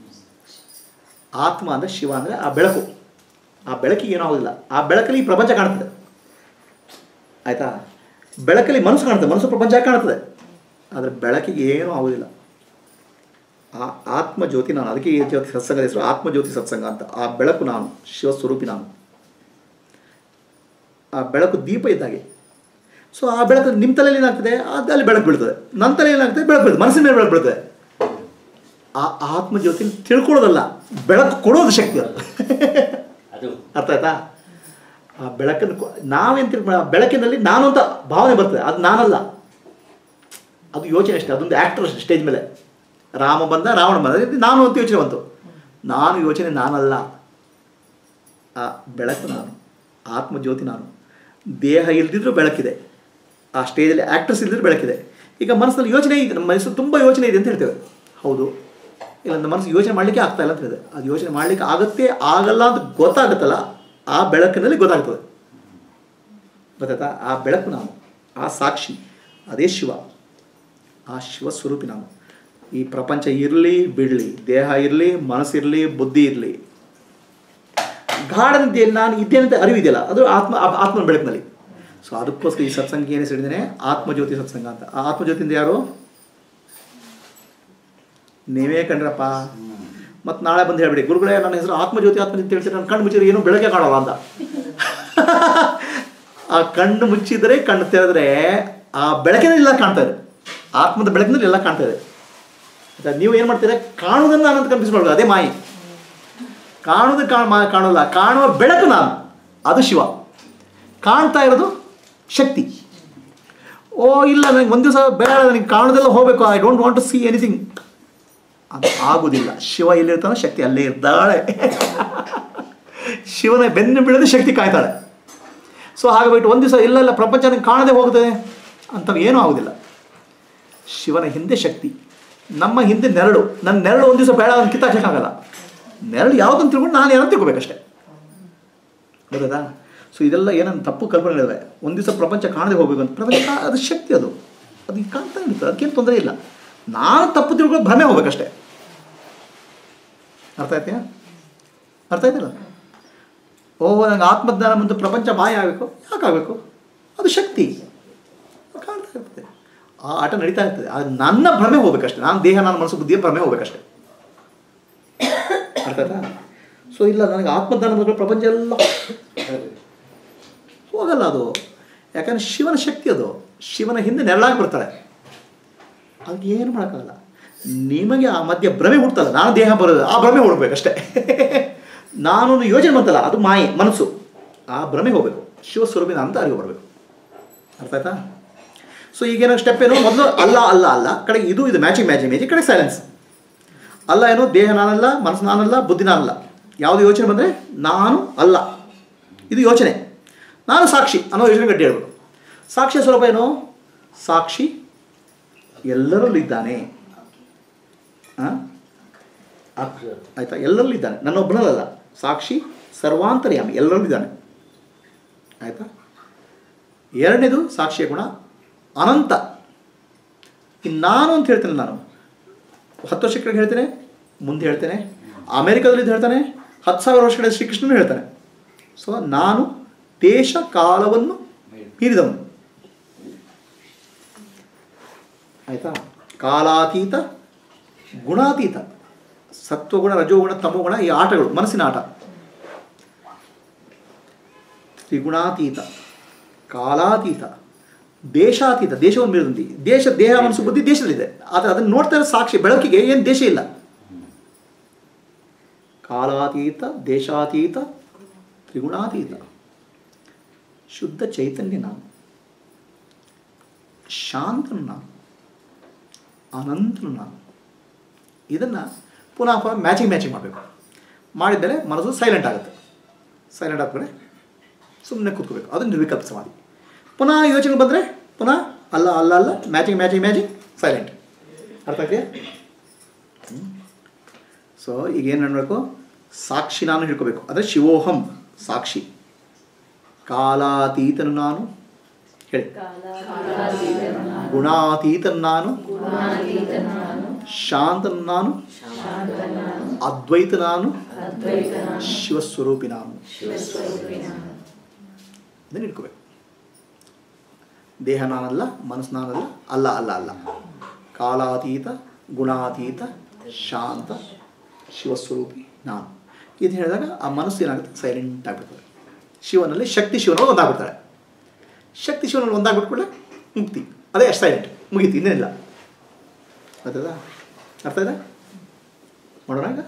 ಆತ್ಮ ಅಂದರೆ ಶಿವ ಅಂದರೆ ಆ ಬೆಳಕು ಆ ಬೆಳಕಿಗೆ ಏನೂ ಆಗೋದಿಲ್ಲ ಆ ಬೆಳಕಲ್ಲಿ ಈ ಪ್ರಪಂಚ ಕಾಣ್ತದೆ ಆಯಿತಾ ಬೆಳಕಲ್ಲಿ ಮನಸ್ಸು ಕಾಣ್ತದೆ ಮನಸ್ಸು ಪ್ರಪಂಚ ಕಾಣ್ತದೆ ಆದರೆ ಬೆಳಕಿಗೆ ಏನೂ ಆಗೋದಿಲ್ಲ ಆ ಆತ್ಮಜ್ಯೋತಿ ನಾನು ಅದಕ್ಕೆ ಈ ಜ್ಯೋತಿ ಸತ್ಸಂಗದ ಹೆಸರು ಆತ್ಮಜ್ಯೋತಿ ಸತ್ಸಂಗ ಅಂತ ಆ ಬೆಳಕು ನಾನು ಶಿವಸ್ವರೂಪಿ ನಾನು ಆ ಬೆಳಕು ದೀಪ ಇದ್ದಾಗೆ ಸೊ ಆ ಬೆಳಕು ನಿಮ್ಮ ತಲೆಯಲ್ಲಿ ಏನಾಗ್ತದೆ ಅದು ಅಲ್ಲಿ ಬೆಳಕು ಬೀಳ್ತದೆ ನನ್ನ ತಲೆಯಲ್ಲಿ ಏನಾಗ್ತದೆ ಬೆಳಕು ಬೀಳ್ತದೆ ಮನಸ್ಸಿನ ಮೇಲೆ ಬೆಳಕು ಬೀಳ್ತದೆ ಆ ಆತ್ಮಜ್ಯೋತಿ ತಿಳ್ಕೊಳ್ಳೋದಲ್ಲ ಬೆಳಕು ಕೊಡೋದು ಶಕ್ತಿ ಅದು ಅದು ಅರ್ಥ ಆಯ್ತಾ ಆ ಬೆಳಕನ್ನು ಕೊ- ನಾವೇನು ತಿಳ್ಕೊ ಆ ಬೆಳಕಿನಲ್ಲಿ ನಾನು ಅಂತ ಭಾವನೆ ಬರ್ತದೆ ಅದು ನಾನಲ್ಲ ಅದು ಯೋಚನೆ ಅಷ್ಟೇ ಅದೊಂದು ಆ್ಯಕ್ಟರ್ ಸ್ಟೇಜ್ ಮೇಲೆ ರಾಮ ಬಂದ ರಾವಣ ಬಂದ ಇದು ನಾನು ಅಂತ ಯೋಚನೆ ಬಂತು ನಾನು ಯೋಚನೆ ನಾನಲ್ಲ ಆ ಬೆಳಕು ನಾನು ಆತ್ಮಜ್ಯೋತಿ ನಾನು ದೇಹ ಇಲ್ದಿದ್ರೂ ಬೆಳಕಿದೆ ಆ ಸ್ಟೇಜಲ್ಲಿ ಆ್ಯಕ್ಟರ್ಸ್ ಇಲ್ದಿದ್ರೂ ಬೆಳಕಿದೆ ಈಗ ಮನಸ್ಸಲ್ಲಿ ಯೋಚನೆ ಇದೆ ನಮ್ಮ ಮನಸ್ಸು ತುಂಬ ಯೋಚನೆ ಇದೆ ಅಂತ ಹೇಳ್ತೇವೆ ಹೌದು ಇಲ್ಲ ನಮ್ಮ ಮನಸ್ಸು ಯೋಚನೆ ಮಾಡಲಿಕ್ಕೆ ಆಗ್ತಾ ಇಲ್ಲ ಅಂತ ಹೇಳಿದೆ ಅದು ಯೋಚನೆ ಮಾಡಲಿಕ್ಕೆ ಆಗುತ್ತೆ ಆಗಲ್ಲ ಅಂತ ಗೊತ್ತಾಗುತ್ತಲ್ಲ ಆ ಬೆಳಕಿನಲ್ಲಿ ಗೊತ್ತಾಗ್ತದೆ ಗೊತ್ತಾಯ್ತಾ ಆ ಬೆಳಕು ನಾನು ಆ ಸಾಕ್ಷಿ ಅದೇ ಶಿವ ಆ ಶಿವ ಸ್ವರೂಪಿ ನಾನು ಈ ಪ್ರಪಂಚ ಇರಲಿ ಬಿಡಲಿ ದೇಹ ಇರಲಿ ಮನಸ್ಸಿರಲಿ ಬುದ್ಧಿ ಇರಲಿ ಗಾಢ ನಿದ್ದೆಯಲ್ಲಿ ನಾನು ಇದ್ದೇನೆ ಅಂತ ಅರಿವಿದೆಯಲ್ಲ ಅದು ಆತ್ಮ ಆ- ಆತ್ಮನ ಬೆಳಕಿನಲ್ಲಿ ಸೊ ಅದಕ್ಕೋಸ್ಕರ ಈ ಸತ್ಸಂಗಕ್ಕೆ ಏನು ಹೇಳಿದ್ದೇನೆ ಆತ್ಮಜ್ಯೋತಿ ಸತ್ಸಂಗ ಅಂತ ಆ ಆತ್ಮಜ್ಯೋತಿಯಿಂದ ಯಾರು ನೀವೇ ಕಂಡ್ರಪ್ಪ ಮತ್ತು ನಾಳೆ ಬಂದು ಹೇಳ್ಬಿಡಿ ಗುರುಗಳೇ ನನ್ನ ಹೆಸರು ಆತ್ಮಜ್ಯೋತಿ ಆತ್ಮಜ್ಯೋತಿ ಅಂತ ಹೇಳ್ತೀರಿ ನನ್ನ ಕಣ್ಣು ಮುಚ್ಚಿದ್ರೆ ಏನು ಬೆಳಗ್ಗೆ ಕಾಣಲ್ಲ ಅಂತ ಆ ಕಣ್ಣು ಮುಚ್ಚಿದರೆ ಕಣ್ಣು ತೆರೆದ್ರೆ ಆ ಬೆಳಕಿನಲ್ಲಿ ಎಲ್ಲ ಕಾಣ್ತಾ ಇದೆ ಆತ್ಮದ ಬೆಳಕಿನಲ್ಲಿ ಎಲ್ಲ ಕಾಣ್ತಾ ಇದೆ ಆಯ್ತಾ? ನೀವು ಏನು ಮಾಡ್ತೀರಾ ಕಾಣುವುದನ್ನು ನಾನು ಅಂತ ಕಲ್ಪಿಸ್ಕೊಳ್ಬೇಕು ಅದೇ ಮಾಯಿ ಕಾಣುವುದು ಕಾಣ ಮಾ- ಕಾಣಲ್ಲ ಕಾಣುವ ಬೆಳಕು ನಾನು ಅದು ಶಿವ ಕಾಣ್ತಾ ಇರೋದು ಶಕ್ತಿ ಓ ಇಲ್ಲ ನನಗೆ ಒಂದು ದಿವಸ ಬೇಡ ನನಗೆ ಕಾಣೋದೆಲ್ಲ ಹೋಗಬೇಕು I don't want to see anything ಅದು ಆಗುವುದಿಲ್ಲ ಶಿವ ಎಲ್ಲಿರ್ತಾನೋ ಶಕ್ತಿ ಅಲ್ಲೇ ಇರ್ತಾಳೆ ಶಿವನ ಬೆನ್ನು ಬಿಡದೆ ಶಕ್ತಿ ಕಾಯ್ತಾಳೆ ಸೊ ಹಾಗಾಗ್ಬಿಟ್ಟು ಒಂದು ದಿವಸ ಇಲ್ಲ ಇಲ್ಲ ಪ್ರಪಂಚ ನಂಗೆ ಕಾಣದೆ ಹೋಗ್ತದೆ ಅಂತ ಏನೂ ಆಗೋದಿಲ್ಲ ಶಿವನ ಹಿಂದೆ ಶಕ್ತಿ ನಮ್ಮ ಹಿಂದೆ ನೆರಳು ನನ್ನ ನೆರಳು ಒಂದು ದಿವಸ ಬೇಡ ಅದನ್ನು ಕಿತ್ತಾಕಕ್ಕಾಗಲ್ಲ ನೆರಳು ಯಾವುದಂತ ತಿಳ್ಕೊಂಡು ನಾನು ಏನಂತ ತಿಳ್ಕೊಬೇಕಷ್ಟೆ ಗೊತ್ತದಾ ಸೊ ಇದೆಲ್ಲ ಏನಂತ ತಪ್ಪು ಕಲ್ಪನೆಗಳಿವೆ ಒಂದು ದಿವಸ ಪ್ರಪಂಚ ಕಾಣದೆ ಹೋಗ್ಬೇಕು ಅಂತ ಪ್ರಪಂಚ ಕಾ- ಅದು ಶಕ್ತಿ ಅದು ಅದು ಕಾಣ್ತಾ ಇರ್ತದೆ ಅದಕ್ಕೇನು ತೊಂದರೆ ಇಲ್ಲ ನಾನು ತಪ್ಪು ತಿಳ್ಕೊಂಡು ಭ್ರಮೆ ಹೋಗ್ಬೇಕಷ್ಟೆ ಅರ್ಥ ಆಯ್ತಾ ಅರ್ಥ ಆಯ್ತಲ್ಲ ಓ ನಂಗೆ ಆತ್ಮಜ್ಞಾನ ಬಂತು ಪ್ರಪಂಚ ಮಾಯ ಆಗಬೇಕು ಯಾಕೆ ಆಗಬೇಕು ಅದು ಶಕ್ತಿ ಕಾಣ್ತಾ ಇರ್ತದೆ ಆ ಆಟ ನಡೀತಾ ಇರ್ತದೆ ಅದು ನನ್ನ ಭ್ರಮೆ ಹೋಗ್ಬೇಕಷ್ಟೆ ನಾನು ದೇಹ ನನ್ನ ಮನಸ್ಸು ಬುದ್ಧಿಯ ಭ್ರಮೆ ಹೋಗ್ಬೇಕಷ್ಟೆ ಅರ್ಥ ಆಯ್ತಾ ಸೊ ಇಲ್ಲ ನನಗೆ ಆತ್ಮಜ್ಞಾನ ಬಂದ್ರೆ ಪ್ರಪಂಚ ಎಲ್ಲ ಹೋಗಲ್ಲ ಅದು ಯಾಕಂದ್ರೆ ಶಿವನ ಶಕ್ತಿ ಅದು ಶಿವನ ಹಿಂದೆ ನೆರಳಾಗಿ ಬರ್ತಾಳೆ ಅದು ಏನು ಮಾಡೋಕ್ಕಾಗಲ್ಲ ನಿಮಗೆ ಆ ಮಧ್ಯೆ ಭ್ರಮೆ ಹುಡ್ತಲ್ಲ ನಾನು ದೇಹ ಬರೋದು ಆ ಭ್ರಮೆ ಹುಡ್ಬೇಕಷ್ಟೇ ನಾನೊಂದು ಯೋಚನೆ ಬಂತಲ್ಲ ಅದು ಮಾಯೆ ಮನಸ್ಸು ಆ ಭ್ರಮೆ ಹೋಗಬೇಕು ಶಿವಸ್ವರೂಪಿನ ಅಂತ ಅರಿವು ಬರಬೇಕು ಅರ್ಥ ಆಯ್ತಾ ಸೊ ಈಗೇನೋ ಸ್ಟೆಪ್ ಏನು ಮೊದಲು ಅಲ್ಲ ಅಲ್ಲ ಅಲ್ಲ ಕಡೆಗೆ ಇದು ಇದು ಮ್ಯಾಚಿಂಗ್ ಮ್ಯಾಚಿಂಗ್ ಮ್ಯಾಚಿಂಗ್ ಕಡೆ ಸೈಲೆನ್ಸ್ ಅಲ್ಲ ಏನು ದೇಹ ನಾನಲ್ಲ ಮನಸ್ಸು ನಾನಲ್ಲ ಬುದ್ಧಿ ನಾನಲ್ಲ ಯಾವುದು ಯೋಚನೆ ಬಂದರೆ ನಾನು ಅಲ್ಲ ಇದು ಯೋಚನೆ ನಾನು ಸಾಕ್ಷಿ ಅನ್ನೋ ಯೋಚನೆ ಗಟ್ಟಿ ಹೇಳ್ಬೇಕು ಸಾಕ್ಷಿಯ ಸ್ವರೂಪ ಏನು ಸಾಕ್ಷಿ ಎಲ್ಲರಲ್ಲೂ ಇದ್ದಾನೆ ಆ? ಆ- ಆಯ್ತಾ ಎಲ್ಲರಲ್ಲೂ ಇದ್ದಾನೆ ನನ್ನೊಬ್ಬನಲ್ಲ ಸಾಕ್ಷಿ ಸರ್ವಾಂತರ್ಯಾಮಿ ಎಲ್ಲರಲ್ಲೂ ಇದ್ದಾನೆ ಆಯ್ತಾ ಎರಡನೇದು ಸಾಕ್ಷಿಯ ಗುಣ ಅನಂತ ಇನ್ನು ನಾನು ಅಂತ ಹೇಳ್ತೇನೆ ನಾನು ಹತ್ತು ವರ್ಷ ಕೆಳಗೆ ಹೇಳ್ತೇನೆ ಮುಂದೆ ಹೇಳ್ತೇನೆ ಅಮೆರಿಕದಲ್ಲಿ ಹೇಳ್ತಾನೆ ಹತ್ತು ಸಾವಿರ ವರ್ಷ ಕಡೆ ಶ್ರೀಕೃಷ್ಣನು ಹೇಳ್ತಾನೆ ಸೊ ನಾನು ದೇಶ ಕಾಲವನ್ನು ಮೀರಿದವನು ಆಯ್ತಾ ಕಾಲಾತೀತ ಗುಣಾತೀತ ಸತ್ವಗುಣ ರಜೋಗುಣ ತಮೋಗುಣ ಈ ಆಟಗಳು ಮನಸ್ಸಿನ ಆಟ ತ್ರಿಗುಣಾತೀತ ಕಾಲಾತೀತ ದೇಶಾತೀತ ದೇಶವನ್ನು ಮೀರಿದಂತೆ ದೇಶ ದೇಹ ಮನಸ್ಸು ಬುದ್ಧಿ ದೇಶದಲ್ಲಿದೆ ಆದರೆ ಅದನ್ನು ನೋಡ್ತಾ ಇರೋ ಸಾಕ್ಷಿ ಬೆಳಕಿಗೆ ಏನು ದೇಶ ಇಲ್ಲ ಕಾಲಾತೀತ ದೇಶಾತೀತ ತ್ರಿಗುಣಾತೀತ ಶುದ್ಧ ಚೈತನ್ಯ ನಾನು ಶಾಂತನು ನಾನು ಅನಂತನು ನಾನು ಇದನ್ನು ಪುನಃ ಪುನಃ ಮ್ಯಾಚಿಂಗ್ ಮ್ಯಾಚಿಂಗ್ ಮಾಡಬೇಕು ಮಾಡಿದರೆ ಮನಸ್ಸು ಸೈಲೆಂಟ್ ಆಗುತ್ತೆ ಸೈಲೆಂಟ್ ಆದ್ಮೇಲೆ ಸುಮ್ಮನೆ ಕೂತ್ಕೋಬೇಕು ಅದು ನಿರ್ವಿಕಲ್ಪ ಸಮಾಧಿ ಪುನಃ ಯೋಚನೆ ಬಂದರೆ ಪುನಃ ಅಲ್ಲ ಅಲ್ಲ ಅಲ್ಲ ಮ್ಯಾಚಿಂಗ್ ಮ್ಯಾಚಿಂಗ್ ಮ್ಯಾಚಿಂಗ್ ಸೈಲೆಂಟ್ ಅರ್ಥ ಆಗ್ತೀಯಾ ಸೊ ಈಗ ಏನು ಮಾಡಬೇಕು ಸಾಕ್ಷಿ ನಾನು ಹಿಡ್ಕೋಬೇಕು ಅಂದರೆ ಶಿವೋಹಂ ಸಾಕ್ಷಿ ಕಾಲಾತೀತನು ನಾನು ಹೇಳಿ ಗುಣಾತೀತನು ನಾನು ಶಾಂತನು ನಾನು ಅದ್ವೈತ ನಾನು ಶಿವಸ್ವರೂಪಿ ನಾನು ಅದನ್ನು ಇಟ್ಕೋಬೇಕು ದೇಹ ನಾನಲ್ಲ ಮನಸ್ಸು ನಾನಲ್ಲ ಅಲ್ಲ ಅಲ್ಲ ಅಲ್ಲ ಕಾಲಾತೀತ ಗುಣಾತೀತ ಶಾಂತ ಶಿವಸ್ವರೂಪಿ ನಾನು ಇದು ಹೇಳಿದಾಗ ಆ ಮನಸ್ಸು ಏನಾಗುತ್ತೆ ಸೈಲೆಂಟ್ ಆಗಿಬಿಡ್ತದೆ ಶಿವನಲ್ಲಿ ಶಕ್ತಿ ಶಿವನಲ್ಲಿ ಒಂದಾಗ್ಬಿಡ್ತಾರೆ ಶಕ್ತಿ ಶಿವನಲ್ಲಿ ಒಂದಾಗ್ಬಿಟ್ಬಿಟ್ರೆ ಮುಕ್ತಿ ಅದೇ ಅಷ್ಟು ಸೈಲೆಂಟ್ ಮುಗೀತು ಇನ್ನೇನಿಲ್ಲ ಅರ್ಥದ ಅರ್ಥ ಇದೆ ಮಾಡೋಣ ಈಗ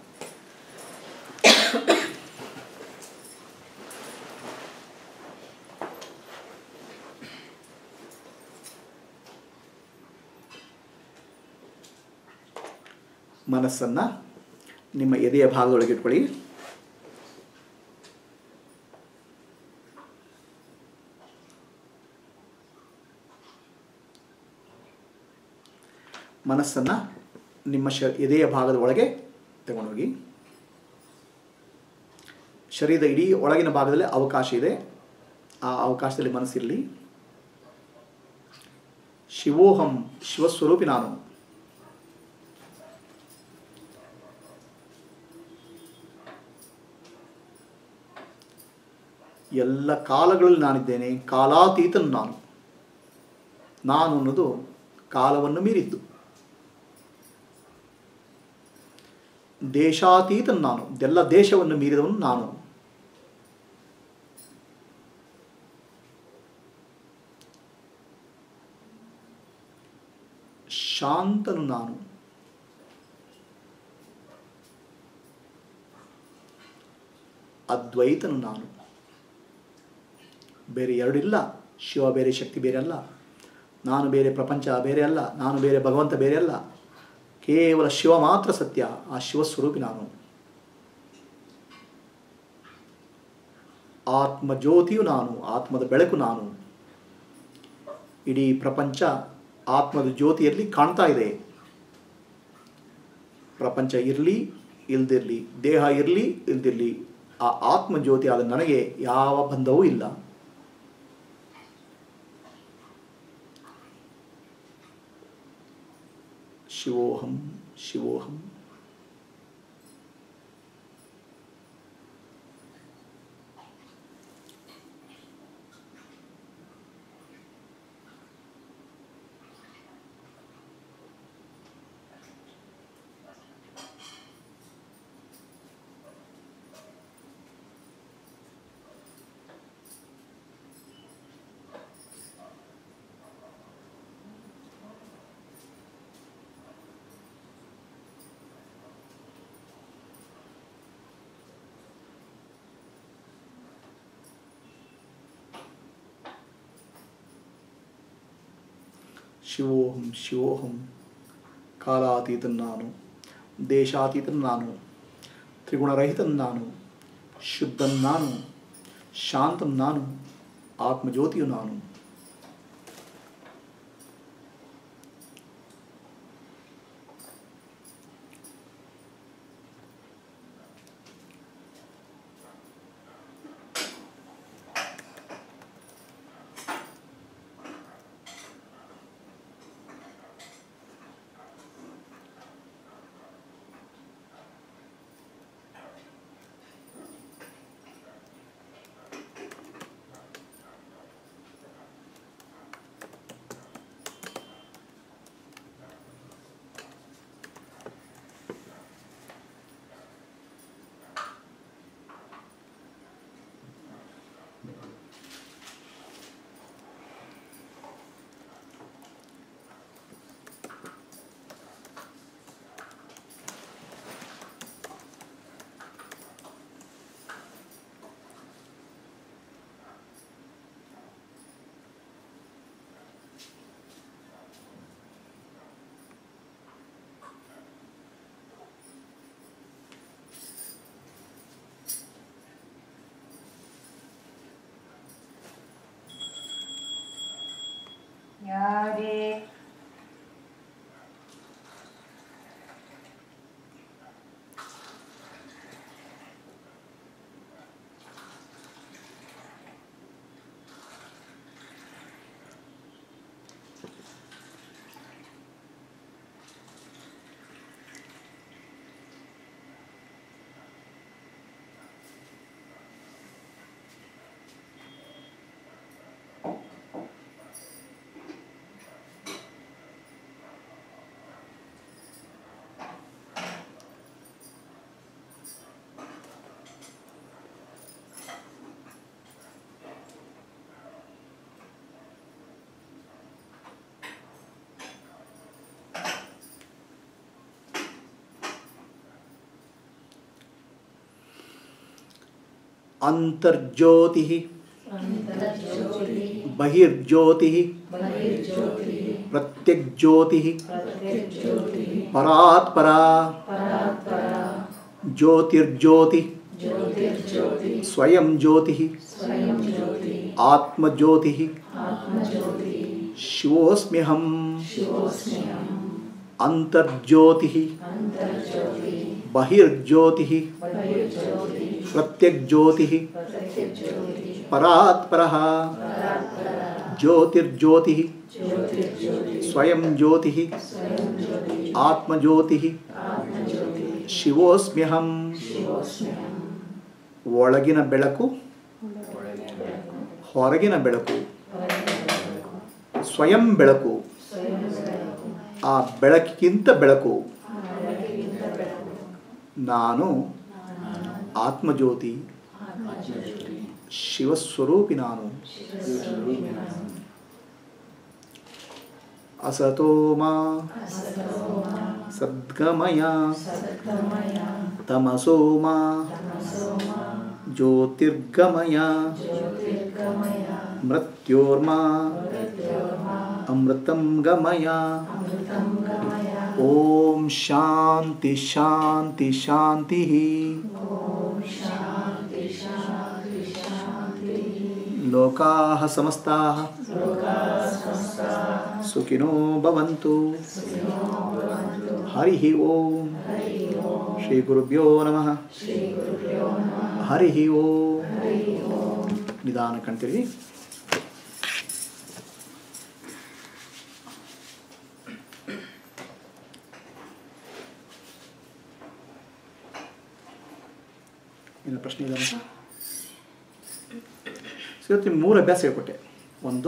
ಮನಸ್ಸನ್ನು ನಿಮ್ಮ ಎದೆಯ ಭಾಗದೊಳಗೆ ಇಟ್ಕೊಳ್ಳಿ ಮನಸ್ಸನ್ನು ನಿಮ್ಮ ಶ ಎದೆಯ ಭಾಗದ ಒಳಗೆ ತಗೊಂಡೋಗಿ ಶರೀರದ ಇಡೀ ಒಳಗಿನ ಭಾಗದಲ್ಲಿ ಅವಕಾಶ ಇದೆ ಆ ಅವಕಾಶದಲ್ಲಿ ಮನಸ್ಸಿರಲಿ ಶಿವೋಹಂ ಶಿವಸ್ವರೂಪಿ ನಾನು ಎಲ್ಲ ಕಾಲಗಳಲ್ಲಿ ನಾನಿದ್ದೇನೆ ಕಾಲಾತೀತನು ನಾನು ನಾನು ಅನ್ನೋದು ಕಾಲವನ್ನು ಮೀರಿದ್ದು ದೇಶಾತೀತನು ನಾನು ಎಲ್ಲ ದೇಶವನ್ನು ಮೀರಿದವನು ನಾನು ಶಾಂತನು ನಾನು ಅದ್ವೈತನು ನಾನು ಬೇರೆ ಎರಡಿಲ್ಲ ಶಿವ ಬೇರೆ ಶಕ್ತಿ ಬೇರೆ ಅಲ್ಲ ನಾನು ಬೇರೆ ಪ್ರಪಂಚ ಬೇರೆ ಅಲ್ಲ ನಾನು ಬೇರೆ ಭಗವಂತ ಬೇರೆ ಅಲ್ಲ ಕೇವಲ ಶಿವ ಮಾತ್ರ ಸತ್ಯ ಆ ಶಿವಸ್ವರೂಪಿ ನಾನು ಆತ್ಮಜ್ಯೋತಿಯು ನಾನು ಆತ್ಮದ ಬೆಳಕು ನಾನು ಇಡೀ ಪ್ರಪಂಚ ಆತ್ಮದ ಜ್ಯೋತಿಯಲ್ಲಿ ಕಾಣ್ತಾ ಇದೆ ಪ್ರಪಂಚ ಇರಲಿ ಇಲ್ದಿರಲಿ ದೇಹ ಇರಲಿ ಇಲ್ದಿರಲಿ ಆ ಆತ್ಮಜ್ಯೋತಿ ಆದ ನನಗೆ ಯಾವ ಬಂಧವೂ ಇಲ್ಲ ಶಿವೋಹಂ ಶಿವೋಹಂ ಶಿವೋಹಂ ಶಿವೋಹಂ ಕಾಲಾತೀತನ್ ನಾನು ದೇಶಾತೀತನ್ ನಾನು ತ್ರಿಗುಣರಹಿತನ್ ನಾನು ಶುದ್ಧನ್ ನಾನು ಶಾಂತನ್ ನಾನು ಆತ್ಮಜ್ಯೋತಿಯು ನಾನು ಯಾರೇ ಅಂತರ್ಜ್ಯೋತಿ ಬಹಿರ್ಜ್ಯೋತಿ ಪ್ರತ್ಯಗ್ಜ್ಯೋತಿ ಪರಾತ್ಪರ ಜ್ಯೋತಿರ್ಜ್ಯೋತಿ ಸ್ವಯಂ ಜ್ಯೋತಿ ಆತ್ಮಜ್ಯೋತಿ ಶಿವೋಸ್ಮ್ಯಹಂ ಅಂತರ್ಜ್ಯೋತಿ ಬಹಿರ್ಜ್ಯೋತಿ ಪ್ರತ್ಯಗ್ಜ್ಯೋತಿ ಪರಾತ್ಪರಃ ಜ್ಯೋತಿರ್ಜ್ಯೋತಿ ಸ್ವಯಂ ಜ್ಯೋತಿ ಆತ್ಮಜ್ಯೋತಿ ಶಿವೋಸ್ಮ್ಯಹಂ ಒಳಗಿನ ಬೆಳಕು ಹೊರಗಿನ ಬೆಳಕು ಸ್ವಯಂ ಬೆಳಕು ಆ ಬೆಳಕಿಗಿಂತ ಬೆಳಕು ನಾನು ಆತ್ಮಜ್ಯೋತಿ ಶಿವಸ್ವರೂಪಿ ನಾನು ಅಸತೋಮ ಸದ್ಗಮಯ ತಮಸೋಮ ಜ್ಯೋತಿರ್ಗಮಯ ಮೃತ್ಯೋರ್ಮ ಅಮೃತಂ ಗಮಯ ಓಂ ಶಾಂತಿ ಶಾಂತಿ ಶಾಂತಿ ಲೋಕಾಃ ಸಮಸ್ತಾಃ ಸುಖಿನೋ ಭವಂತು ಹರಿ ಓಂ ಶ್ರೀ ಗುರುಭ್ಯೋ ನಮಃ ಹರಿ ಓಂ ನಿಧಾನ ಕಾಣ್ತೀರಿ ಇನ್ನು ಪ್ರಶ್ನೆ ಇದೆ ಅಂತ ಸೊ ಇವತ್ತು ನಿಮ್ಗೆ ಮೂರು ಅಭ್ಯಾಸ ಹೇಳ್ಕೊಟ್ಟೆ ಒಂದು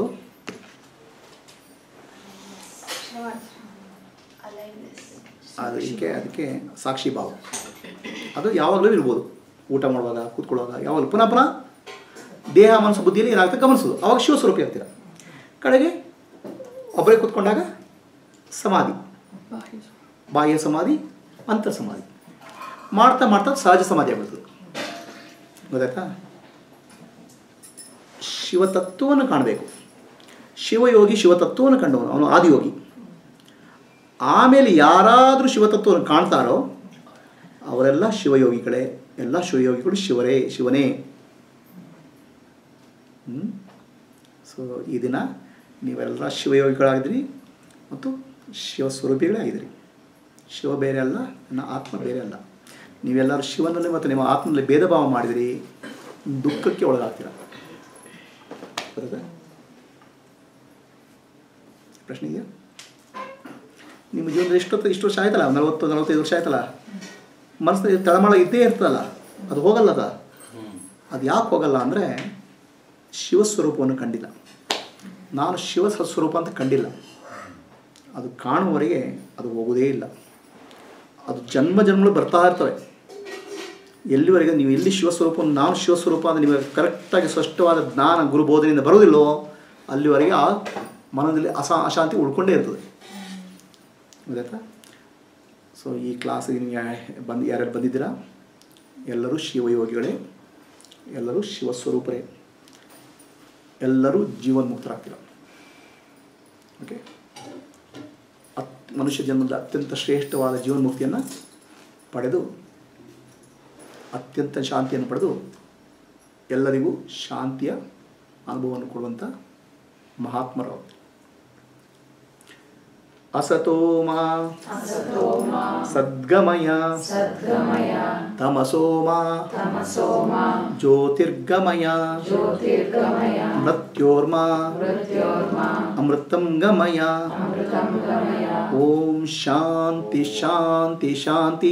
ಅದಕ್ಕೆ ಅದಕ್ಕೆ ಸಾಕ್ಷಿ ಭಾವ ಅದು ಯಾವಾಗಲೂ ಇರ್ಬೋದು ಊಟ ಮಾಡುವಾಗ ಕೂತ್ಕೊಳ್ಳುವಾಗ ಯಾವಾಗಲೂ ಪುನಃ ಪುನಃ ದೇಹ ಮನಸ್ಸು ಬುದ್ಧಿಯಲ್ಲಿ ಏನಾಗುತ್ತೆ ಗಮನಿಸೋದು ಅವಾಗ ಶಿವಸ್ವರೂಪಿ ಆಗ್ತೀರ ಕಡೆಗೆ ಒಬ್ಬರೇ ಕೂತ್ಕೊಂಡಾಗ ಸಮಾಧಿ ಬಾಹ್ಯ ಸಮಾಧಿ ಅಂತರ್ ಸಮಾಧಿ ಮಾಡ್ತಾ ಮಾಡ್ತಾ ಸಹಜ ಸಮಾಧಿ ಆಗ್ಬಿಡ್ತದೆ ಗೊತ್ತಾಯ್ತಾ ಶಿವತತ್ವವನ್ನು ಕಾಣಬೇಕು ಶಿವಯೋಗಿ ಶಿವತತ್ವವನ್ನು ಕಂಡವನು ಅವನು ಆದಿಯೋಗಿ ಆಮೇಲೆ ಯಾರಾದರೂ ಶಿವತತ್ವವನ್ನು ಕಾಣ್ತಾರೋ ಅವರೆಲ್ಲ ಶಿವಯೋಗಿಗಳೇ ಎಲ್ಲ ಶಿವಯೋಗಿಗಳು ಶಿವರೇ ಶಿವನೇ ಸೊ ಈ ದಿನ ನೀವೆಲ್ಲ ಶಿವಯೋಗಿಗಳಾಗಿದ್ರಿ ಮತ್ತು ಶಿವಸ್ವರೂಪಿಗಳೇ ಆಗಿದ್ರಿ ಶಿವ ಬೇರೆ ಅಲ್ಲ ನನ್ನ ಆತ್ಮ ಬೇರೆ ಅಲ್ಲ ನೀವೆಲ್ಲರೂ ಶಿವನಲ್ಲಿ ಮತ್ತು ನಿಮ್ಮ ಆತ್ಮನಲ್ಲಿ ಭೇದ ಭಾವ ಮಾಡಿದಿರಿ ದುಃಖಕ್ಕೆ ಒಳಗಾಗ್ತೀರ ಬರುತ್ತೆ ಪ್ರಶ್ನೆ ಇದೆಯಾ ನಿಮ್ಮ ಜೀವನದಲ್ಲಿ ಎಷ್ಟೊತ್ತು ಇಷ್ಟು ವರ್ಷ ಆಯ್ತಲ್ಲ ನಲವತ್ತು ನಲವತ್ತೈದು ವರ್ಷ ಆಯ್ತಲ್ಲ ಮನಸ್ಸಿನಲ್ಲಿ ತಳಮಳ ಇದ್ದೇ ಇರ್ತದಲ್ಲ ಅದು ಹೋಗಲ್ಲ ಅದ ಅದು ಯಾಕೆ ಹೋಗಲ್ಲ ಅಂದರೆ ಶಿವಸ್ವರೂಪವನ್ನು ಕಂಡಿಲ್ಲ ನಾನು ಶಿವ ಸ್ವರೂಪ ಅಂತ ಕಂಡಿಲ್ಲ ಅದು ಕಾಣುವವರೆಗೆ ಅದು ಹೋಗೋದೇ ಇಲ್ಲ ಅದು ಜನ್ಮ ಜನ್ಮಗಳು ಬರ್ತಾ ಇರ್ತವೆ ಎಲ್ಲಿವರೆಗೆ ನೀವು ಎಲ್ಲಿ ಶಿವಸ್ವರೂಪವನ್ನು ನಾನು ಶಿವಸ್ವರೂಪ ಅಂದರೆ ನಿಮಗೆ ಕರೆಕ್ಟಾಗಿ ಸ್ಪಷ್ಟವಾದ ಜ್ಞಾನ ಗುರುಬೋಧನೆಯಿಂದ ಬರೋದಿಲ್ಲೋ ಅಲ್ಲಿವರೆಗೆ ಆ ಮನದಲ್ಲಿ ಅಸಾ ಅಶಾಂತಿ ಉಳ್ಕೊಂಡೇ ಇರ್ತದೆ ಗೊತ್ತಾಯ್ತಾ ಸೊ ಈ ಕ್ಲಾಸಿಗೆ ನೀವು ಯಾ- ಬಂದು ಯಾರ್ಯಾರು ಬಂದಿದ್ದೀರಾ ಎಲ್ಲರೂ ಶಿವಯೋಗಿಗಳೇ ಎಲ್ಲರೂ ಶಿವಸ್ವರೂಪರೇ ಎಲ್ಲರೂ ಜೀವನ್ಮುಕ್ತರಾಗ್ತೀರ ಓಕೆ ಅತ್ ಮನುಷ್ಯ ಜನ್ಮದ ಅತ್ಯಂತ ಶ್ರೇಷ್ಠವಾದ ಜೀವನ್ಮುಕ್ತಿಯನ್ನು ಪಡೆದು ಅತ್ಯಂತ ಶಾಂತಿಯನ್ನು ಪಡೆದು ಎಲ್ಲರಿಗೂ ಶಾಂತಿಯ ಅನುಭವವನ್ನು ಕೊಡುವಂಥ ಮಹಾತ್ಮರು ಅಸತೋಮ ಸದ್ಗಮಯ ತಮಸೋಮ ಜ್ಯೋತಿರ್ಗಮಯ ಮೃತ್ಯೋರ್ಮ ಅಮೃತಂ ಗಮಯ ಓಂ ಶಾಂತಿ ಶಾಂತಿ ಶಾಂತಿ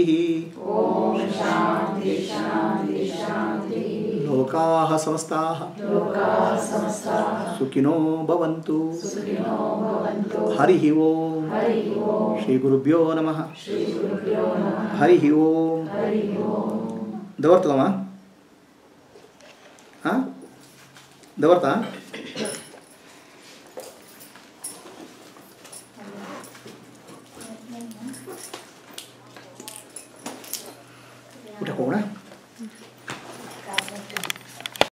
ಲೋಕಾಃ ಸಮಸ್ತಾಃ ಸುಖಿನೋ ಭವಂತು ಹರಿ ಓಂ ಶ್ರೀ ಗುರುಭ್ಯೋ ನಮಃ ಹರಿ ಓಂ ದವರ್ತದಮ್ಮ ಹಾಂ ದವರ್ತ ಊಟಕ್ಕೆ ಹೋಗೋಣ